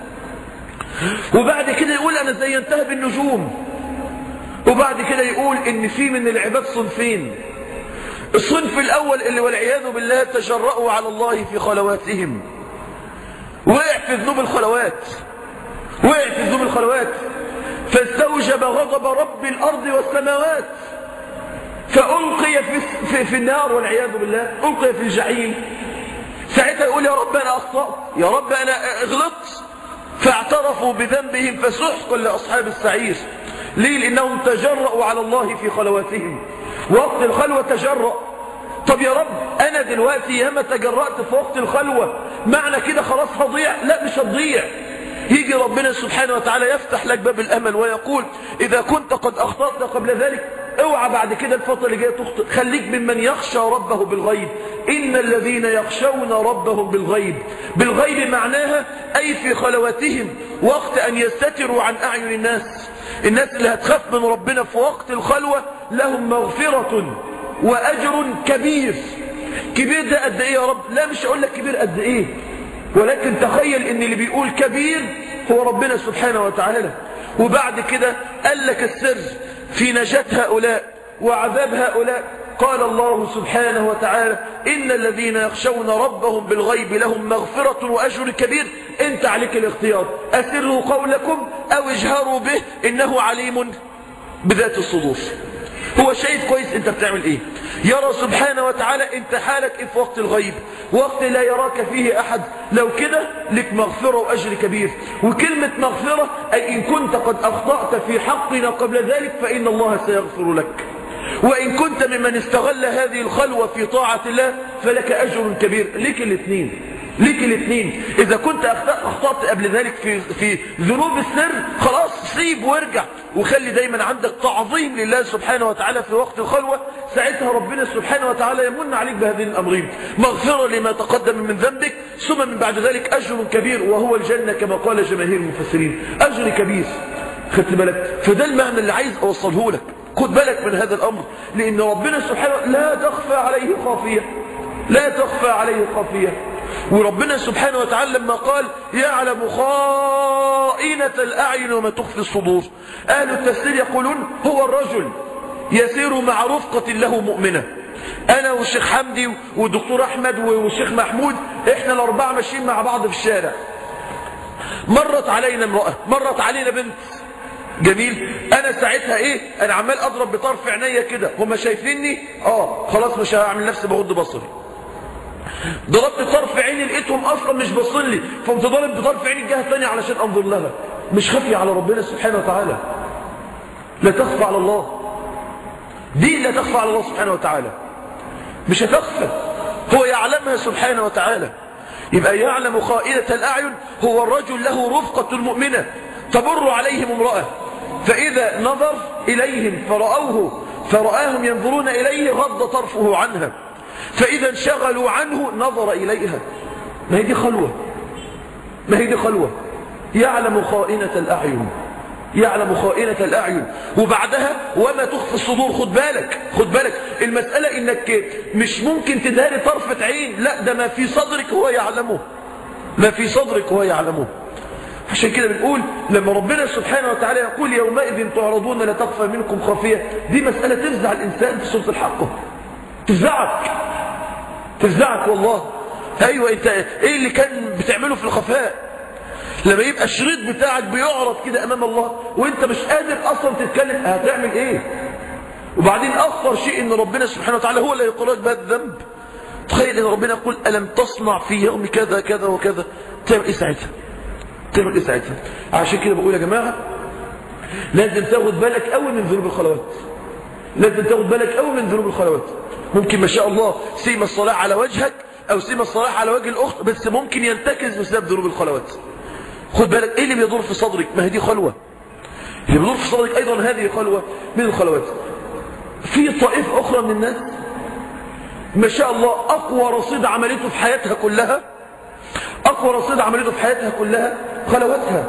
وبعد كده يقول انا زينتها بالنجوم وبعد كده يقول ان في من العباد صنفين الصنف الاول اللي والعياذ بالله تجرأوا على الله في خلواتهم وقع في ذنوب الخلوات وقع في ذنوب الخلوات فاستوجب غضب رب الارض والسماوات فألقي في, في, في النار والعياذ بالله ألقي في الجحيم ساعتها يقول يا رب أنا أخطأت يا رب أنا غلطت فاعترفوا بذنبهم فسحقا لأصحاب السعير ليه لأنهم تجرأوا على الله في خلواتهم وقت الخلوة تجرأ طب يا رب أنا دلوقتي ياما تجرأت في وقت الخلوة معنى كده خلاص هضيع لا مش هتضيع يجي ربنا سبحانه وتعالى يفتح لك باب الأمل ويقول إذا كنت قد أخطأت قبل ذلك اوعى بعد كده الفترة اللي جاية تخطئ خليك ممن يخشى ربه بالغيب إن الذين يخشون ربهم بالغيب بالغيب معناها أي في خلواتهم وقت أن يستتروا عن أعين الناس الناس اللي هتخاف من ربنا في وقت الخلوة لهم مغفرة وأجر كبير كبير ده قد إيه يا رب لا مش أقول لك كبير قد إيه ولكن تخيل ان اللي بيقول كبير هو ربنا سبحانه وتعالى وبعد كده قال لك السر في نجاة هؤلاء وعذاب هؤلاء قال الله سبحانه وتعالى إن الذين يخشون ربهم بالغيب لهم مغفرة وأجر كبير انت عليك الاختيار أسروا قولكم أو اجهروا به إنه عليم بذات الصدور هو شايف كويس انت بتعمل ايه يرى سبحانه وتعالى انت حالك ايه في وقت الغيب وقت لا يراك فيه احد لو كده لك مغفرة واجر كبير وكلمة مغفرة اي ان كنت قد اخطأت في حقنا قبل ذلك فان الله سيغفر لك وإن كنت ممن استغل هذه الخلوة في طاعة الله فلك أجر كبير لك الاثنين لك الاثنين إذا كنت أخطأت قبل ذلك في, في ذنوب السر خلاص سيب وارجع وخلي دايما عندك تعظيم لله سبحانه وتعالى في وقت الخلوة ساعتها ربنا سبحانه وتعالى يمن عليك بهذين الأمرين مغفرة لما تقدم من ذنبك ثم من بعد ذلك أجر كبير وهو الجنة كما قال جماهير المفسرين أجر كبير خدت بالك فده المعنى اللي عايز أوصله لك خد بالك من هذا الأمر لأن ربنا سبحانه لا تخفى عليه خافية لا تخفى عليه خافية وربنا سبحانه وتعالى لما قال يعلم خائنة الأعين وما تخفي الصدور أهل التفسير يقولون هو الرجل يسير مع رفقة له مؤمنة أنا والشيخ حمدي والدكتور أحمد والشيخ محمود إحنا الأربعة ماشيين مع بعض في الشارع مرت علينا امرأة مرت علينا بنت جميل انا ساعتها ايه انا عمال اضرب بطرف عينيا كده هم شايفيني اه خلاص مش هعمل نفسي بغض بصري ضربت طرف عيني لقيتهم اصلا مش باصين لي فقمت ضارب بطرف عيني الجهه الثانيه علشان انظر لها مش خافي على ربنا سبحانه وتعالى لا تخفى على الله دي لا تخفى على الله سبحانه وتعالى مش هتخفى هو يعلمها سبحانه وتعالى يبقى يعلم خائنة الأعين هو الرجل له رفقة المؤمنة تمر عليهم امرأة فإذا نظر إليهم فرأوه فرآهم ينظرون إليه غض طرفه عنها فإذا انشغلوا عنه نظر إليها ما هي دي خلوة ما هي دي خلوة يعلم خائنة الأعين يعلم خائنة الأعين وبعدها وما تخفي الصدور خد بالك خد بالك المسألة إنك مش ممكن تداري طرفة عين لا ده ما في صدرك هو يعلمه ما في صدرك هو يعلمه عشان كده بنقول لما ربنا سبحانه وتعالى يقول يومئذ تعرضون لا تخفى منكم خافية دي مسألة تفزع الإنسان في سورة الحق تفزعك تفزعك والله أيوة أنت إيه اللي كان بتعمله في الخفاء لما يبقى الشريط بتاعك بيعرض كده أمام الله وانت مش قادر أصلا تتكلم هتعمل إيه وبعدين أخطر شيء إن ربنا سبحانه وتعالى هو اللي يقول لك بهذا الذنب تخيل إن ربنا يقول ألم تصنع في يوم كذا كذا وكذا تعمل إيه ساعتها تعمل إيه ساعتها عشان كده بقول يا جماعة لازم تاخد بالك قوي من ذنوب الخلوات لازم تاخد بالك قوي من ذنوب الخلوات ممكن ما شاء الله سيما الصلاة على وجهك أو سيما الصلاة على وجه الأخت بس ممكن ينتكز بسبب ذنوب الخلوات خد بالك ايه اللي بيدور في صدرك ما هي دي خلوة اللي بيدور في صدرك ايضا هذه خلوة من الخلوات في طائفة اخرى من الناس ما شاء الله اقوى رصيد عملته في حياتها كلها اقوى رصيد عملته في حياتها كلها خلواتها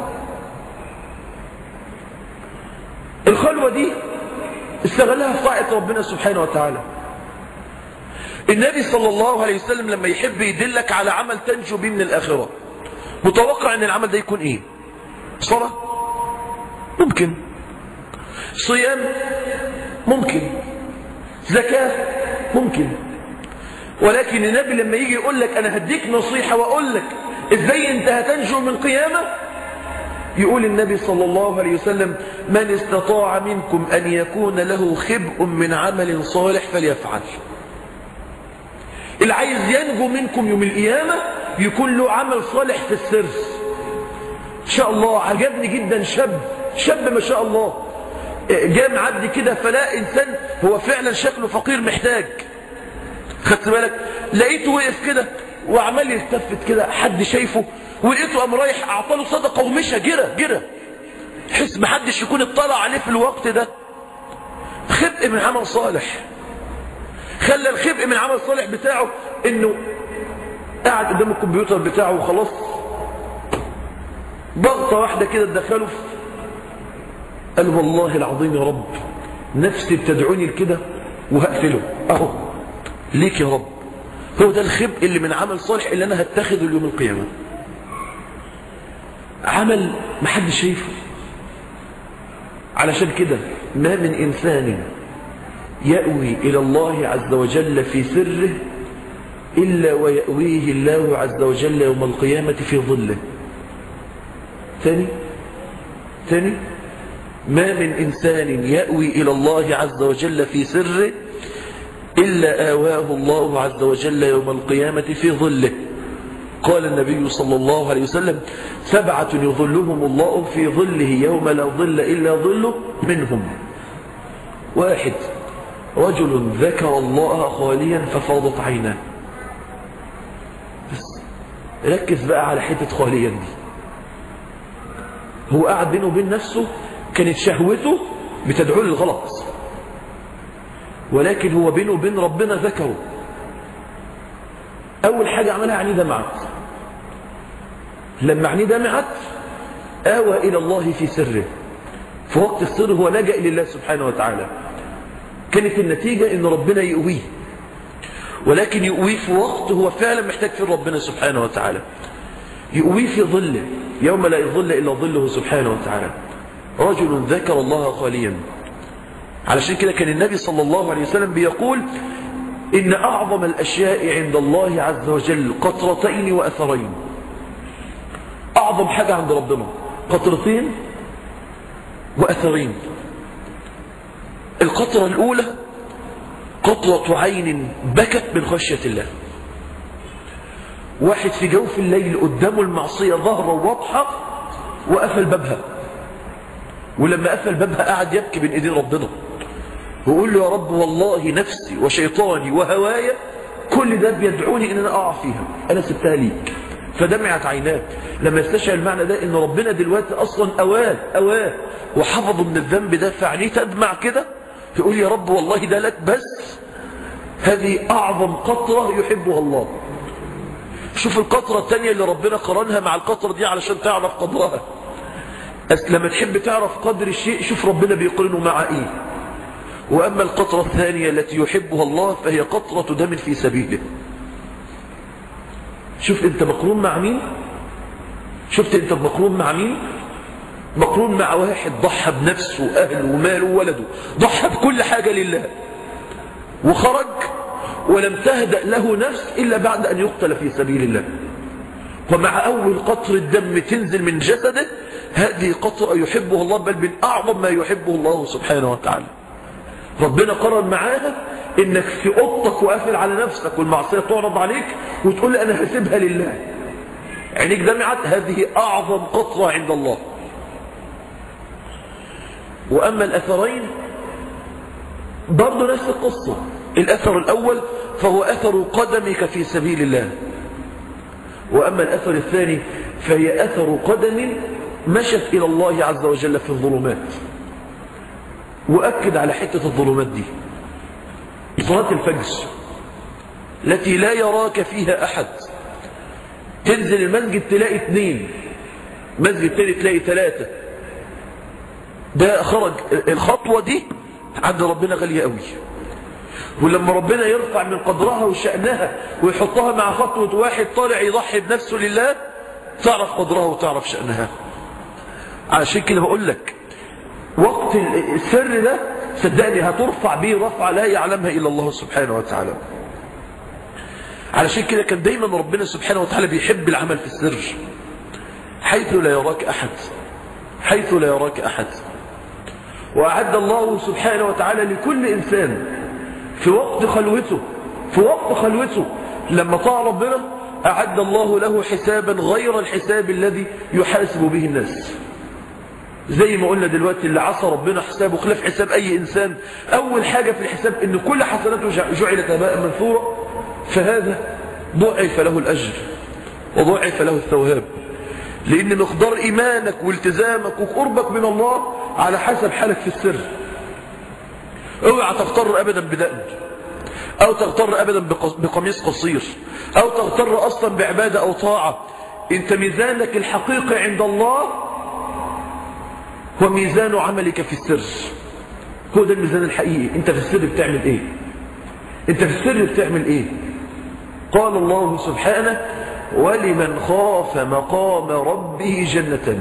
الخلوة دي استغلها في طاعة ربنا سبحانه وتعالى النبي صلى الله عليه وسلم لما يحب يدلك على عمل تنجو به من الآخرة متوقع ان العمل ده يكون ايه صلاة ممكن صيام ممكن زكاة ممكن ولكن النبي لما يجي يقول لك انا هديك نصيحة واقول لك ازاي انت هتنجو من قيامة يقول النبي صلى الله عليه وسلم من استطاع منكم ان يكون له خبء من عمل صالح فليفعل اللي عايز ينجو منكم يوم القيامة يكون له عمل صالح في السر ان شاء الله عجبني جدا شاب شاب ما شاء الله جاء معدي كده فلا انسان هو فعلا شكله فقير محتاج خدت بالك لقيته وقف كده وعمال يلتفت كده حد شايفه ولقيته قام رايح اعطاله صدقه ومشى جرى جرى حس محدش يكون اطلع عليه في الوقت ده خبء من عمل صالح خلى الخبء من عمل صالح بتاعه انه قاعد قدام الكمبيوتر بتاعه وخلاص ضغطة واحدة كده تدخله في قال والله العظيم يا رب نفسي بتدعوني لكده وهقفله اهو ليك يا رب هو ده الخبء اللي من عمل صالح اللي انا هتخذه اليوم القيامة عمل محدش شايفه علشان كده ما من انسان يأوي إلى الله عز وجل في سره إلا ويأويه الله عز وجل يوم القيامة في ظله ثاني ثاني ما من إنسان يأوي إلى الله عز وجل في سره إلا آواه الله عز وجل يوم القيامة في ظله قال النبي صلى الله عليه وسلم سبعة يظلهم الله في ظله يوم لا ظل إلا ظله منهم واحد رجل ذكر الله خاليا ففاضت عيناه بس ركز بقى على حتة خاليا دي هو قاعد بينه وبين نفسه كانت شهوته بتدعو للغلط ولكن هو بينه وبين ربنا ذكره أول حاجة عملها عني دمعت لما عني دمعت آوى إلى الله في سره في وقت السر هو لجأ لله سبحانه وتعالى كانت النتيجة ان ربنا يقويه ولكن يقويه في وقت هو فعلا محتاج فيه ربنا سبحانه وتعالى يقويه في ظله يوم لا يظل إلا ظله سبحانه وتعالى رجل ذكر الله خاليا علشان كده كان النبي صلى الله عليه وسلم بيقول إن أعظم الأشياء عند الله عز وجل قطرتين وأثرين أعظم حاجة عند ربنا قطرتين وأثرين القطرة الأولى قطرة عين بكت من خشية الله واحد في جوف الليل قدامه المعصية ظاهرة واضحة وقفل بابها ولما قفل بابها قعد يبكي بين ايدين ربنا ويقول له يا رب والله نفسي وشيطاني وهوايا كل ده بيدعوني ان انا اقع فيها انا سبتها ليك فدمعت عيناه لما يستشعر المعنى ده ان ربنا دلوقتي اصلا اواه اواه وحفظه من الذنب ده فعينيه تدمع كده يقول يا رب والله ده لك بس هذه اعظم قطرة يحبها الله شوف القطرة الثانية اللي ربنا قرنها مع القطرة دي علشان تعرف قدرها لما تحب تعرف قدر الشيء شوف ربنا بيقرنه مع ايه واما القطرة الثانية التي يحبها الله فهي قطرة دم في سبيله شوف انت مقرون مع مين شفت انت مقرون مع مين مقرون مع واحد ضحى بنفسه واهله وماله وولده ضحى بكل حاجة لله وخرج ولم تهدأ له نفس إلا بعد أن يقتل في سبيل الله ومع أول قطر الدم تنزل من جسده هذه قطرة يحبه الله بل من أعظم ما يحبه الله سبحانه وتعالى ربنا قرر معاها انك في اوضتك وقافل على نفسك والمعصيه تعرض عليك وتقول لي انا هسيبها لله عينيك دمعت هذه اعظم قطره عند الله واما الاثرين برضه نفس القصه الاثر الاول فهو اثر قدمك في سبيل الله واما الاثر الثاني فهي اثر قدم مشت الى الله عز وجل في الظلمات وأكد على حتة الظلمات دي صلاة الفجر التي لا يراك فيها أحد تنزل المسجد تلاقي اثنين مسجد تاني تلاقي ثلاثة ده خرج الخطوة دي عند ربنا غالية قوي ولما ربنا يرفع من قدرها وشأنها ويحطها مع خطوة واحد طالع يضحي بنفسه لله تعرف قدرها وتعرف شأنها عشان كده بقول لك وقت السر ده صدقني هترفع به رفعة لا يعلمها إلا الله سبحانه وتعالى علشان كده كان دايما ربنا سبحانه وتعالى بيحب العمل في السر حيث لا يراك أحد حيث لا يراك أحد وأعد الله سبحانه وتعالى لكل إنسان في وقت خلوته في وقت خلوته لما طاع ربنا أعد الله له حسابا غير الحساب الذي يحاسب به الناس زي ما قلنا دلوقتي اللي عصى ربنا حسابه خلاف حساب أي إنسان أول حاجة في الحساب إن كل حسناته جعلت هباء منثورا فهذا ضعف له الأجر وضعف له الثواب لأن مقدار إيمانك والتزامك وقربك من الله على حسب حالك في السر اوعى تغتر أبدا بدقن أو تغتر أبدا بقميص قصير أو تغتر أصلا بعبادة أو طاعة انت ميزانك الحقيقي عند الله هو ميزان عملك في السر هو ده الميزان الحقيقي انت في السر بتعمل ايه انت في السر بتعمل ايه قال الله سبحانه ولمن خاف مقام ربه جنتان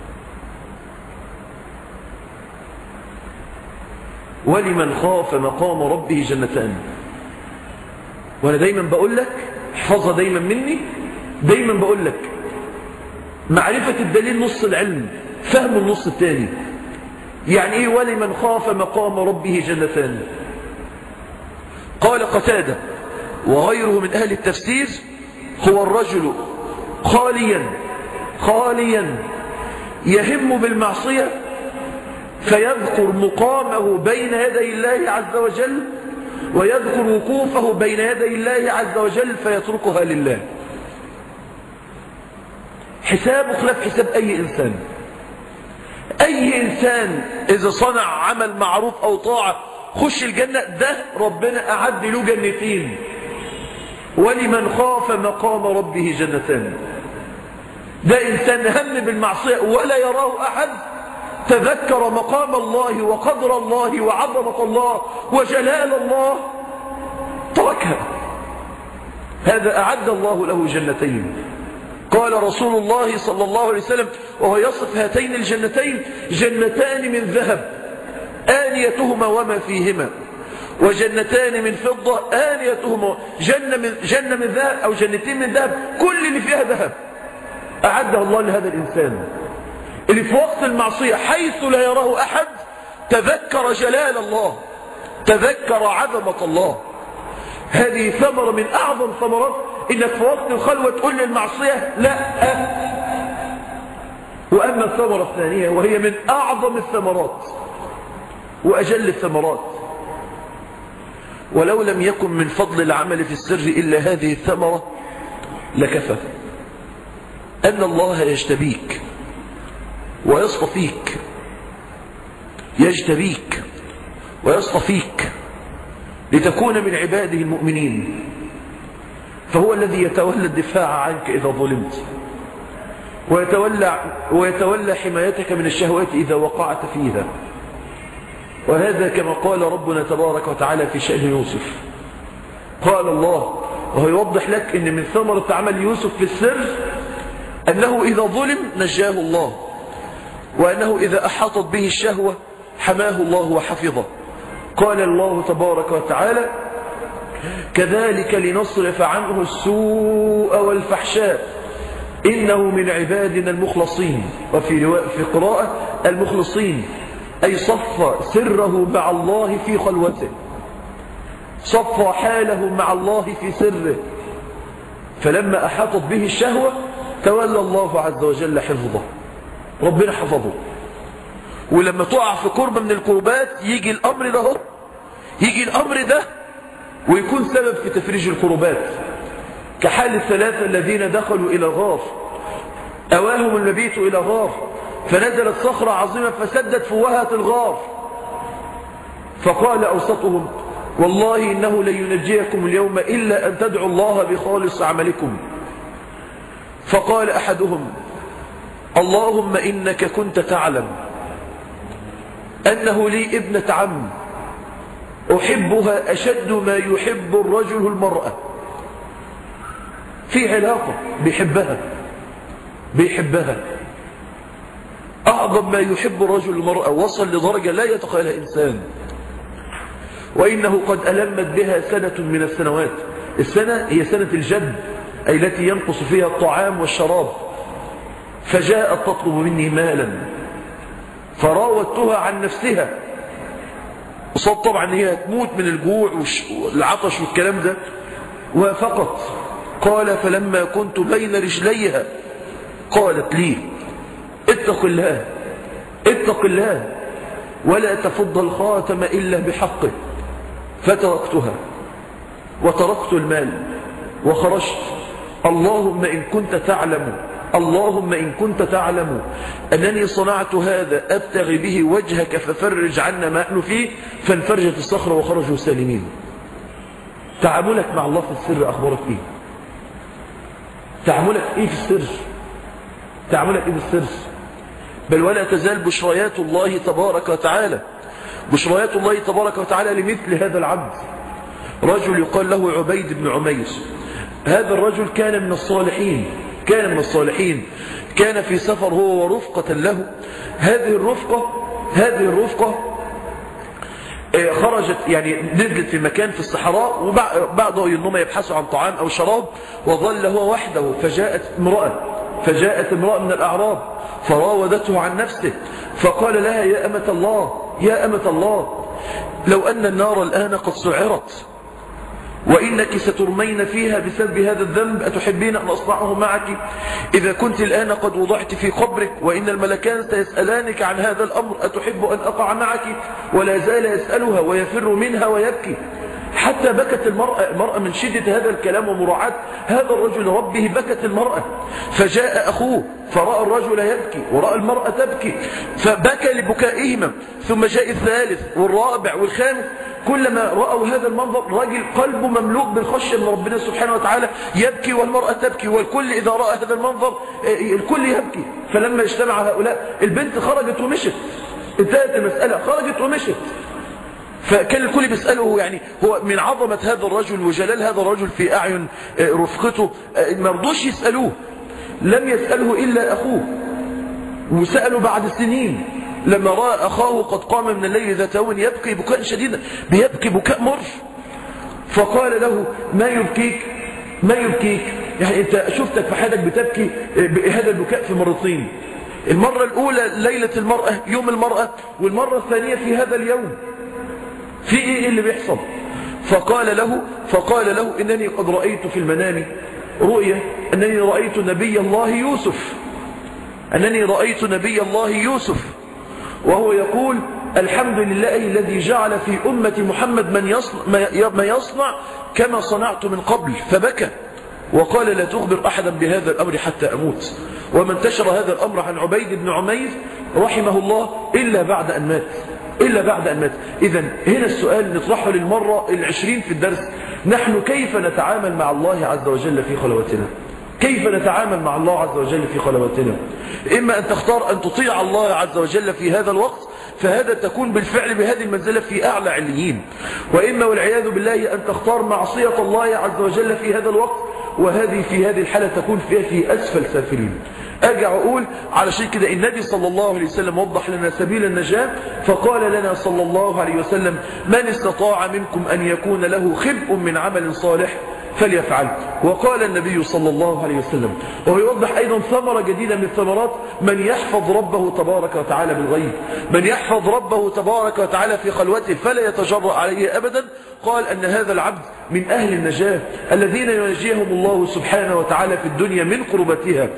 ولمن خاف مقام ربه جنتان وانا دايما بقول لك احفظها دايما مني دايما بقول لك معرفة الدليل نص العلم فهم النص الثاني يعني ايه ولمن خاف مقام ربه جنتان قال قتادة وغيره من أهل التفسير هو الرجل خاليا خاليا يهم بالمعصية فيذكر مقامه بين يدي الله عز وجل ويذكر وقوفه بين يدي الله عز وجل فيتركها لله حسابه خلاف حساب أي إنسان أي إنسان إذا صنع عمل معروف أو طاعة خش الجنة ده ربنا أعد له جنتين ولمن خاف مقام ربه جنتان ده إنسان هم بالمعصية ولا يراه أحد تذكر مقام الله وقدر الله وعظمة الله وجلال الله تركها هذا أعد الله له جنتين قال رسول الله صلى الله عليه وسلم وهو يصف هاتين الجنتين جنتان من ذهب آنيتهما وما فيهما وجنتان من فضة آنيتهما جنة من, جنة من ذهب أو جنتين من ذهب كل اللي فيها ذهب أعدها الله لهذا الإنسان اللي في وقت المعصية حيث لا يراه أحد تذكر جلال الله تذكر عظمة الله هذه ثمرة من أعظم ثمرات إنك في وقت الخلوة تقول للمعصية لا وأما الثمرة الثانية وهي من أعظم الثمرات وأجل الثمرات ولو لم يكن من فضل العمل في السر إلا هذه الثمرة لكفى أن الله يجتبيك ويصطفيك يجتبيك ويصطفيك لتكون من عباده المؤمنين فهو الذي يتولى الدفاع عنك إذا ظلمت ويتولى, ويتولى حمايتك من الشهوات إذا وقعت فيها وهذا كما قال ربنا تبارك وتعالى في شأن يوسف قال الله وهو يوضح لك أن من ثمرة عمل يوسف في السر أنه إذا ظلم نجاه الله وأنه إذا أحاطت به الشهوة حماه الله وحفظه قال الله تبارك وتعالى كذلك لنصرف عنه السوء والفحشاء إنه من عبادنا المخلصين وفي رواء في قراءة المخلصين أي صف سره مع الله في خلوته صف حاله مع الله في سره فلما أحاطت به الشهوة تولى الله عز وجل حفظه ربنا حفظه ولما تقع في قربة من القربات يجي الأمر ده هو يجي الأمر ده ويكون سبب في تفريج القربات كحال الثلاثة الذين دخلوا إلى غار أواهم المبيت إلى غار فنزلت صخرة عظيمة فسدت فوهة الغار فقال أوسطهم والله إنه لن ينجيكم اليوم إلا أن تدعوا الله بخالص عملكم فقال أحدهم اللهم إنك كنت تعلم أنه لي ابنة عم أحبها أشد ما يحب الرجل المرأة في علاقة بيحبها بيحبها أعظم ما يحب الرجل المرأة وصل لدرجة لا يتخيلها إنسان وإنه قد ألمت بها سنة من السنوات السنة هي سنة الجد أي التي ينقص فيها الطعام والشراب فجاءت تطلب مني مالا فراودتها عن نفسها وصد طبعا هي تموت من الجوع والعطش والكلام ده وافقت قال فلما كنت بين رجليها قالت لي اتق الله اتق الله ولا تفض الخاتم إلا بحقه فتركتها وتركت المال وخرجت اللهم إن كنت تعلم اللهم إن كنت تعلم أنني صنعت هذا أبتغي به وجهك ففرج عنا ما نحن فيه فانفرجت الصخرة وخرجوا سالمين تعاملك مع الله في السر أخبارك إيه تعاملك إيه في السر تعاملك إيه في السر بل ولا تزال بشريات الله تبارك وتعالى بشريات الله تبارك وتعالى لمثل هذا العبد رجل يقال له عبيد بن عمير هذا الرجل كان من الصالحين كان من الصالحين كان في سفر هو ورفقة له هذه الرفقة هذه الرفقة خرجت يعني نزلت في مكان في الصحراء وبعد انهم يبحثوا عن طعام او شراب وظل هو وحده فجاءت امرأة فجاءت امرأة من الأعراب فراودته عن نفسه فقال لها يا أمة الله يا أمة الله لو أن النار الآن قد سعرت وإنك سترمين فيها بسبب هذا الذنب أتحبين أن أصنعه معك إذا كنت الآن قد وضعت في قبرك وإن الملكان سيسألانك عن هذا الأمر أتحب أن أقع معك ولا زال يسألها ويفر منها ويبكي حتى بكت المرأة, المرأة من شدة هذا الكلام ومراعاة هذا الرجل ربه بكت المرأة فجاء أخوه فرأى الرجل يبكي ورأى المرأة تبكي فبكى لبكائهما ثم جاء الثالث والرابع والخامس كلما رأوا هذا المنظر رجل قلبه مملوء بالخشية من ربنا سبحانه وتعالى يبكي والمرأة تبكي والكل إذا رأى هذا المنظر الكل يبكي فلما اجتمع هؤلاء البنت خرجت ومشت انتهت المسألة خرجت ومشت فكان الكل بيسأله يعني هو من عظمة هذا الرجل وجلال هذا الرجل في أعين رفقته ما رضوش يسألوه لم يسأله إلا أخوه وسألوا بعد سنين لما رأى أخاه قد قام من الليل ذات يوم يبكي بكاء شديدا بيبكي بكاء مر فقال له ما يبكيك ما يبكيك يعني انت شفتك في حياتك بتبكي هذا البكاء في مرتين المرة الأولى ليلة المرأة يوم المرأة والمرة الثانية في هذا اليوم في ايه اللي بيحصل فقال له فقال له انني قد رأيت في المنام رؤية انني رأيت نبي الله يوسف انني رأيت نبي الله يوسف وهو يقول الحمد لله الذي جعل في أمة محمد من يصنع, ما يصنع كما صنعت من قبل فبكى وقال لا تخبر أحدا بهذا الأمر حتى أموت وما انتشر هذا الأمر عن عبيد بن عمير رحمه الله إلا بعد أن مات إلا بعد أن مات إذا هنا السؤال نطرحه للمرة العشرين في الدرس نحن كيف نتعامل مع الله عز وجل في خلوتنا كيف نتعامل مع الله عز وجل في خلوتنا إما أن تختار أن تطيع الله عز وجل في هذا الوقت فهذا تكون بالفعل بهذه المنزلة في أعلى عليين وإما والعياذ بالله أن تختار معصية الله عز وجل في هذا الوقت وهذه في هذه الحالة تكون فيها في أسفل سافلين أرجع أقول على شيء كده النبي صلى الله عليه وسلم وضح لنا سبيل النجاة فقال لنا صلى الله عليه وسلم من استطاع منكم أن يكون له خبء من عمل صالح فليفعل وقال النبي صلى الله عليه وسلم وهو يوضح أيضا ثمرة جديدة من الثمرات من يحفظ ربه تبارك وتعالى بالغيب من يحفظ ربه تبارك وتعالى في خلوته فلا يتجرأ عليه أبدا قال أن هذا العبد من أهل النجاة الذين ينجيهم الله سبحانه وتعالى في الدنيا من قربتها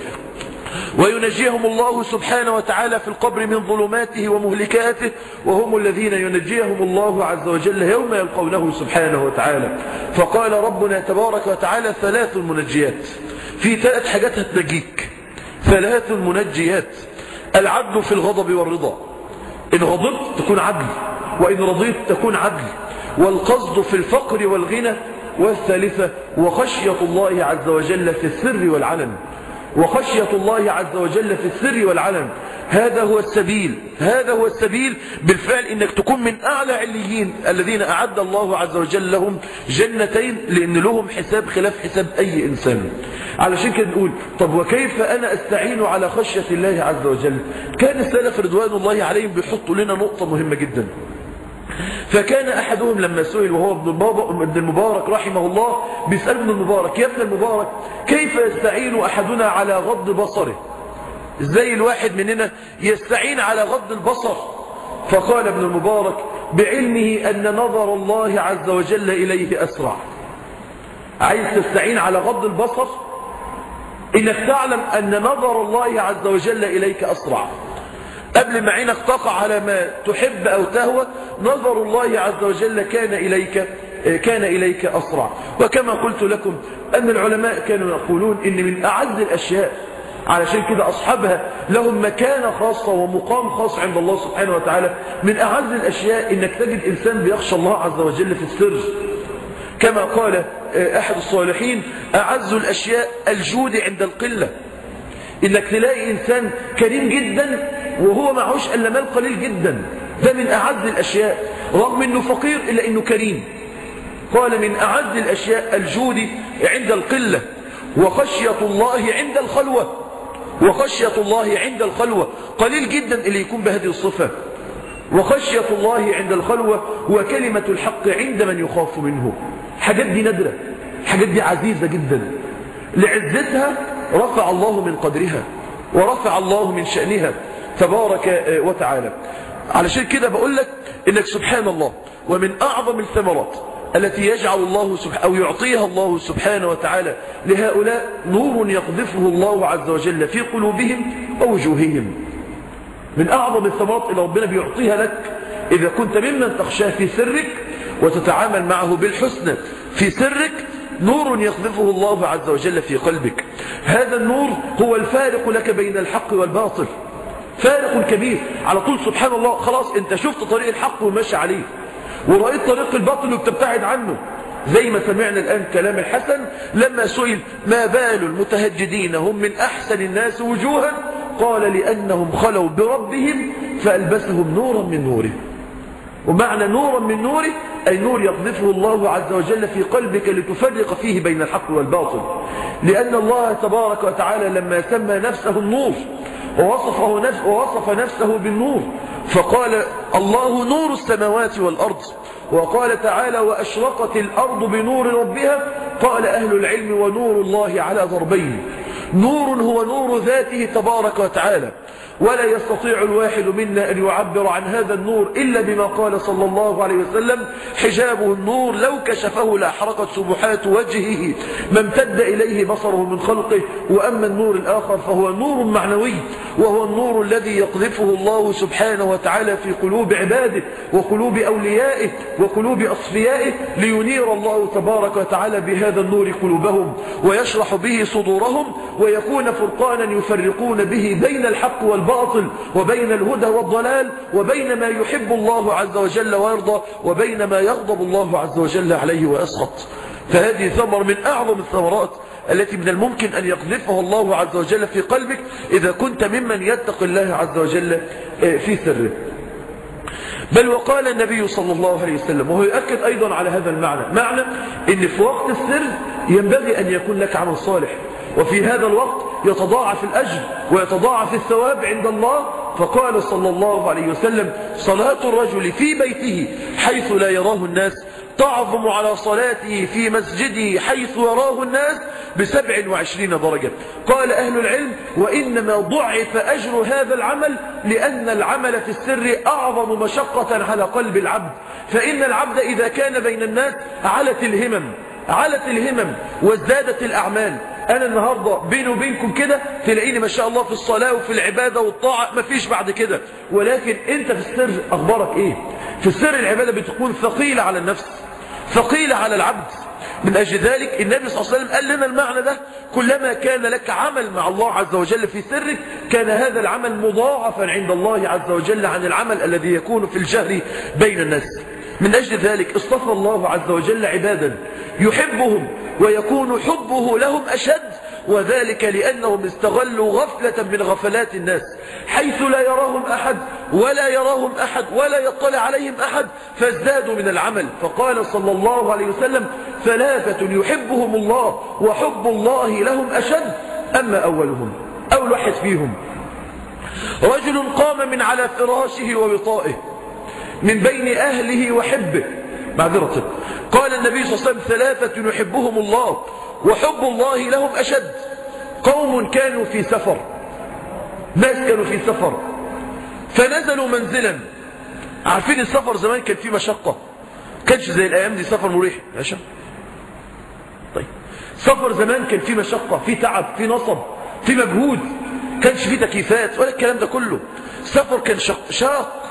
وينجيهم الله سبحانه وتعالى في القبر من ظلماته ومهلكاته وهم الذين ينجيهم الله عز وجل يوم يلقونه سبحانه وتعالى فقال ربنا تبارك وتعالى ثلاث منجيات في ثلاث حاجات هتنجيك ثلاث منجيات العدل في الغضب والرضا إن غضبت تكون عدل وإن رضيت تكون عدل والقصد في الفقر والغنى والثالثة وخشية الله عز وجل في السر والعلن وخشية الله عز وجل في السر والعلن هذا هو السبيل هذا هو السبيل بالفعل انك تكون من اعلى عليين الذين اعد الله عز وجل لهم جنتين لان لهم حساب خلاف حساب اي انسان علشان كده نقول طب وكيف انا استعين على خشية الله عز وجل كان السلف رضوان الله عليهم بيحطوا لنا نقطة مهمة جدا فكان أحدهم لما سئل وهو ابن, البابا ابن المبارك رحمه الله بيسأل ابن المبارك يا ابن المبارك كيف يستعين أحدنا على غض بصره ازاي الواحد مننا يستعين على غض البصر فقال ابن المبارك بعلمه أن نظر الله عز وجل إليه أسرع عايز تستعين على غض البصر إنك تعلم أن نظر الله عز وجل إليك أسرع قبل ما عينك تقع على ما تحب أو تهوى نظر الله عز وجل كان إليك كان إليك أسرع وكما قلت لكم أن العلماء كانوا يقولون إن من أعز الأشياء علشان كده أصحابها لهم مكانة خاصة ومقام خاص عند الله سبحانه وتعالى من أعز الأشياء إنك تجد إنسان بيخشى الله عز وجل في السر كما قال أحد الصالحين أعز الأشياء الجود عند القلة إنك تلاقي إنسان كريم جدا وهو معهوش إلا مال قليل جدا ده من أعز الأشياء رغم أنه فقير إلا أنه كريم قال من أعز الأشياء الجود عند القلة وخشية الله عند الخلوة وخشية الله عند الخلوة قليل جدا اللي يكون بهذه الصفة وخشية الله عند الخلوة وكلمة الحق عند من يخاف منه حاجات دي نادرة حاجات دي عزيزة جدا لعزتها رفع الله من قدرها ورفع الله من شأنها تبارك وتعالى علشان كده بقول لك انك سبحان الله ومن اعظم الثمرات التي يجعل الله سبحانه أو يعطيها الله سبحانه وتعالى لهؤلاء نور يقذفه الله عز وجل في قلوبهم ووجوههم من أعظم الثمرات اللي ربنا بيعطيها لك إذا كنت ممن تخشاه في سرك وتتعامل معه بالحسنى في سرك نور يقذفه الله عز وجل في قلبك هذا النور هو الفارق لك بين الحق والباطل فارق كبير على طول سبحان الله خلاص انت شفت طريق الحق وماشي عليه ورأيت طريق الباطل وبتبتعد عنه زي ما سمعنا الآن كلام الحسن لما سئل ما بال المتهجدين هم من أحسن الناس وجوها قال لأنهم خلوا بربهم فألبسهم نورا من نوره ومعنى نورا من نوره أي نور يقذفه الله عز وجل في قلبك لتفرق فيه بين الحق والباطل لأن الله تبارك وتعالى لما سمى نفسه النور ووصفه نفسه, ووصف نفسه بالنور فقال الله نور السماوات والأرض وقال تعالى وأشرقت الأرض بنور ربها قال أهل العلم ونور الله على ضربين نور هو نور ذاته تبارك وتعالى ولا يستطيع الواحد منا أن يعبر عن هذا النور إلا بما قال صلى الله عليه وسلم حجابه النور لو كشفه لأحرقت سبحات وجهه ما امتد إليه بصره من خلقه وأما النور الآخر فهو نور معنوي وهو النور الذي يقذفه الله سبحانه وتعالى في قلوب عباده وقلوب أوليائه وقلوب أصفيائه لينير الله تبارك وتعالى بهذا النور قلوبهم ويشرح به صدورهم ويكون فرقانا يفرقون به بين الحق والباطل وبين الهدى والضلال وبين ما يحب الله عز وجل ويرضى وبين ما يغضب الله عز وجل عليه ويسخط فهذه ثمر من أعظم الثمرات التي من الممكن أن يقذفها الله عز وجل في قلبك إذا كنت ممن يتقي الله عز وجل في سره بل وقال النبي صلى الله عليه وسلم وهو يؤكد أيضا على هذا المعنى معنى أن في وقت السر ينبغي أن يكون لك عمل صالح وفي هذا الوقت يتضاعف الأجر ويتضاعف الثواب عند الله فقال صلى الله عليه وسلم صلاة الرجل في بيته حيث لا يراه الناس تعظم على صلاته في مسجده حيث يراه الناس بسبع وعشرين درجة قال أهل العلم وإنما ضعف أجر هذا العمل لأن العمل في السر أعظم مشقة على قلب العبد فإن العبد إذا كان بين الناس علت الهمم علت الهمم وازدادت الأعمال أنا النهاردة بيني وبينكم كده تلاقيني ما شاء الله في الصلاة وفي العبادة والطاعة مفيش بعد كده ولكن أنت في السر أخبارك إيه في السر العبادة بتكون ثقيلة على النفس ثقيلة على العبد من أجل ذلك النبي صلى الله عليه وسلم قال لنا المعنى ده كلما كان لك عمل مع الله عز وجل في سرك كان هذا العمل مضاعفا عند الله عز وجل عن العمل الذي يكون في الجهر بين الناس من أجل ذلك اصطفى الله عز وجل عبادا يحبهم ويكون حبه لهم أشد وذلك لأنهم استغلوا غفلة من غفلات الناس حيث لا يراهم أحد ولا يراهم أحد ولا يطلع عليهم أحد فازدادوا من العمل فقال صلى الله عليه وسلم ثلاثة يحبهم الله وحب الله لهم أشد أما أولهم أول واحد فيهم رجل قام من على فراشه ووطائه من بين أهله وحبه معذرة قال النبي صلى الله عليه وسلم ثلاثة يحبهم الله وحب الله لهم أشد قوم كانوا في سفر ناس كانوا في سفر فنزلوا منزلا عارفين السفر زمان كان فيه مشقة كانش زي الأيام دي سفر مريح ماشي طيب سفر زمان كان فيه مشقة فيه تعب فيه نصب فيه مجهود كانش فيه تكييفات ولا الكلام ده كله سفر كان شق شاق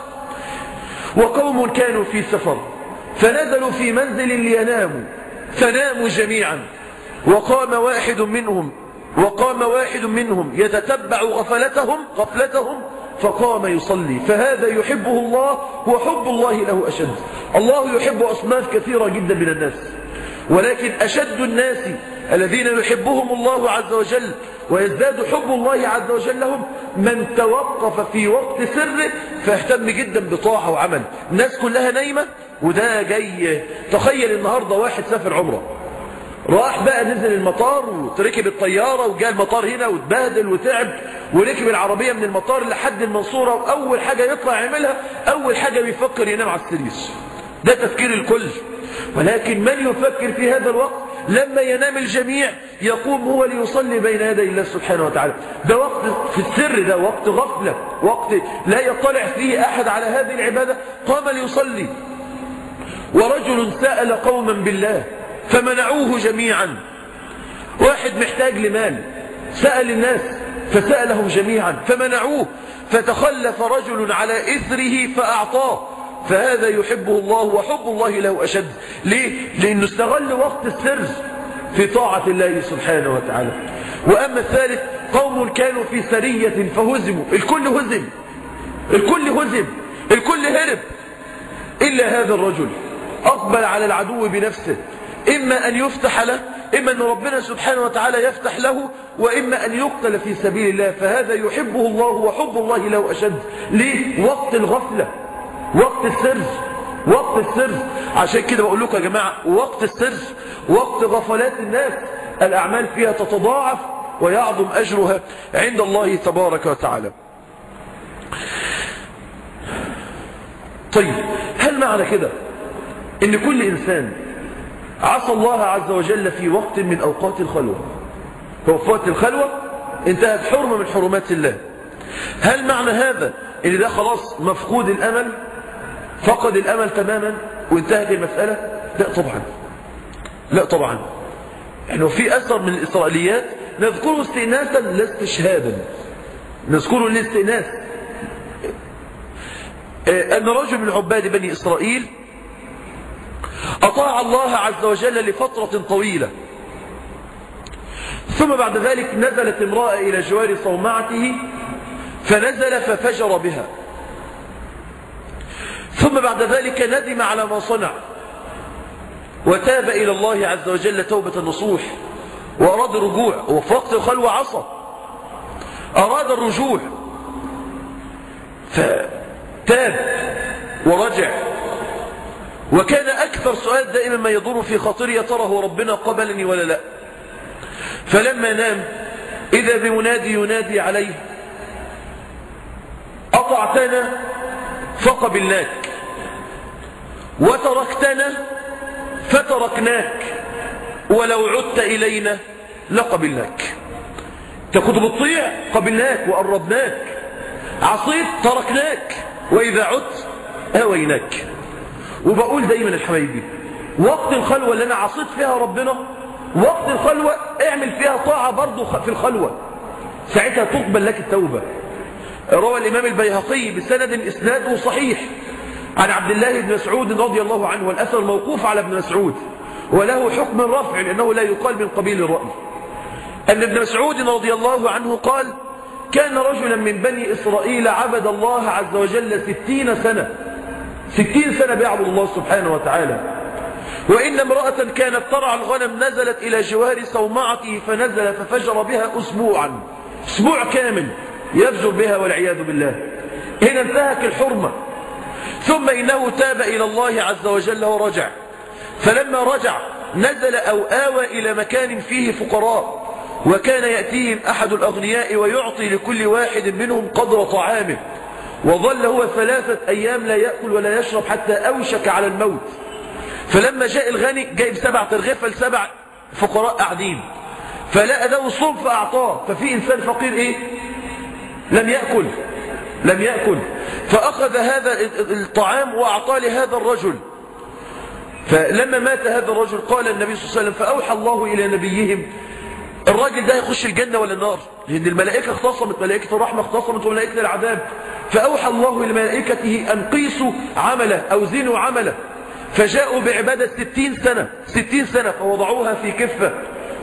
وقوم كانوا في سفر فنزلوا في منزل ليناموا فناموا جميعا وقام واحد منهم وقام واحد منهم يتتبع غفلتهم غفلتهم فقام يصلي فهذا يحبه الله وحب الله له أشد الله يحب أصناف كثيرة جدا من الناس ولكن أشد الناس الذين يحبهم الله عز وجل ويزداد حب الله عز وجل لهم من توقف في وقت سره فيهتم جدا بطاعة وعمل الناس كلها نايمة وده جاي تخيل النهاردة واحد سافر عمره راح بقى نزل المطار وتركب الطيارة وجاء المطار هنا واتبهدل وتعب وركب العربية من المطار لحد المنصورة وأول حاجة يطلع يعملها أول حاجة بيفكر ينام على السرير ده تفكير الكل ولكن من يفكر في هذا الوقت لما ينام الجميع يقوم هو ليصلي بين يدي الله سبحانه وتعالى ده وقت في السر ده وقت غفلة وقت لا يطلع فيه أحد على هذه العبادة قام ليصلي ورجل سأل قوما بالله فمنعوه جميعا واحد محتاج لمال سأل الناس فسألهم جميعا فمنعوه فتخلف رجل على إثره فأعطاه فهذا يحبه الله وحب الله له أشد ليه؟ لأنه استغل وقت السر في طاعة الله سبحانه وتعالى وأما الثالث قوم كانوا في سرية فهزموا الكل هزم الكل هزم الكل هرب إلا هذا الرجل أقبل على العدو بنفسه إما أن يفتح له إما أن ربنا سبحانه وتعالى يفتح له وإما أن يقتل في سبيل الله فهذا يحبه الله وحب الله له أشد ليه؟ وقت الغفلة وقت السر وقت السر عشان كده بقول لكم يا جماعة وقت السر وقت غفلات الناس الأعمال فيها تتضاعف ويعظم أجرها عند الله تبارك وتعالى طيب هل معنى كده ان كل انسان عصى الله عز وجل في وقت من اوقات الخلوة هو في وقت الخلوة انتهت حرمة من حرمات الله هل معنى هذا ان ده خلاص مفقود الامل فقد الامل تماما وانتهت المسألة لا طبعا لا طبعا انه في اثر من الاسرائيليات نذكره استئناسا لا استشهادا نذكره الاستئناس أن رجل من عباد بني إسرائيل أطاع الله عز وجل لفترة طويلة ثم بعد ذلك نزلت امرأة إلى جوار صومعته فنزل ففجر بها ثم بعد ذلك ندم على ما صنع وتاب إلى الله عز وجل توبة النصوح وأراد الرجوع وفي وقت الخلوة عصى أراد الرجوع فتاب ورجع وكان أكثر سؤال دائما ما يدور في خاطري يا ترى هو ربنا قبلني ولا لا فلما نام إذا بمنادي ينادي عليه أطعتنا فقبلناك وتركتنا فتركناك ولو عدت إلينا لقبلناك تكنت بتطيع قبلناك وقربناك عصيت تركناك وإذا عدت آويناك وبقول دايما الحبايبي وقت الخلوة اللي أنا عصيت فيها ربنا وقت الخلوة اعمل فيها طاعة برضه في الخلوة ساعتها تقبل لك التوبة روى الإمام البيهقي بسند إسناده صحيح عن عبد الله بن مسعود رضي الله عنه والأثر موقوف على ابن مسعود وله حكم الرفع لأنه لا يقال من قبيل الرأي أن ابن مسعود رضي الله عنه قال كان رجلا من بني إسرائيل عبد الله عز وجل ستين سنة ستين سنة بيعبد الله سبحانه وتعالى وإن امرأة كانت ترعى الغنم نزلت إلى جوار صومعته فنزل ففجر بها أسبوعا أسبوع كامل يفجر بها والعياذ بالله هنا انتهك الحرمة ثم إنه تاب إلى الله عز وجل ورجع فلما رجع نزل أو آوى إلى مكان فيه فقراء وكان يأتيهم أحد الأغنياء ويعطي لكل واحد منهم قدر طعامه وظل هو ثلاثة أيام لا يأكل ولا يشرب حتى أوشك على الموت فلما جاء الغني جايب سبع ترغيفة لسبع فقراء قاعدين فلقى ده الصوم فأعطاه ففي إنسان فقير إيه لم يأكل لم يأكل فأخذ هذا الطعام وأعطاه لهذا الرجل فلما مات هذا الرجل قال النبي صلى الله عليه وسلم فأوحى الله إلى نبيهم الراجل ده يخش الجنة ولا النار لأن الملائكة اختصمت ملائكة الرحمة اختصمت وملائكة العذاب فأوحى الله إلى ملائكته أن قيسوا عمله أو زنوا عمله فجاءوا بعبادة ستين سنة ستين سنة فوضعوها في كفة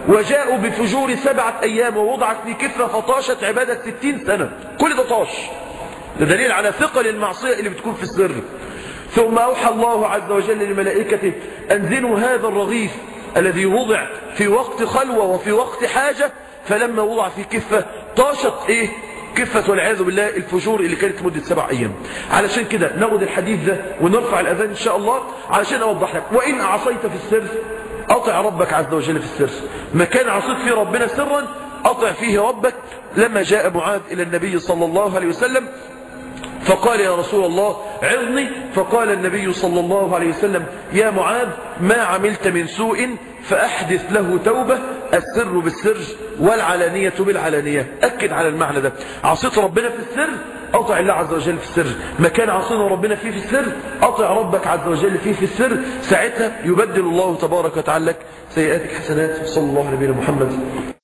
وجاءوا بفجور سبعة أيام ووضعت في كفة فطاشت عبادة ستين سنة كل ده طاش ده دليل على ثقل المعصية اللي بتكون في السر ثم أوحى الله عز وجل لملائكته أنزلوا هذا الرغيف الذي وضع في وقت خلوة وفي وقت حاجة فلما وضع في كفة طاشت إيه كفة والعياذ بالله الفجور اللي كانت مدة سبع أيام علشان كده ناخد الحديث ده ونرفع الأذان إن شاء الله علشان أوضح لك وإن عصيت في السر أطع ربك عز وجل في السر مكان عصيت فيه ربنا سرا أطع فيه ربك لما جاء معاذ إلى النبي صلى الله عليه وسلم فقال يا رسول الله عظني فقال النبي صلى الله عليه وسلم يا معاذ ما عملت من سوء فأحدث له توبة السر بالسر والعلانية بالعلانية أكد على المعنى ده عصيت ربنا في السر أطع الله عز وجل في السر مكان عصينا ربنا فيه في السر أطع ربك عز وجل فيه في السر ساعتها يبدل الله تبارك وتعالى لك سيئاتك حسنات صلى الله عليه وسلم محمد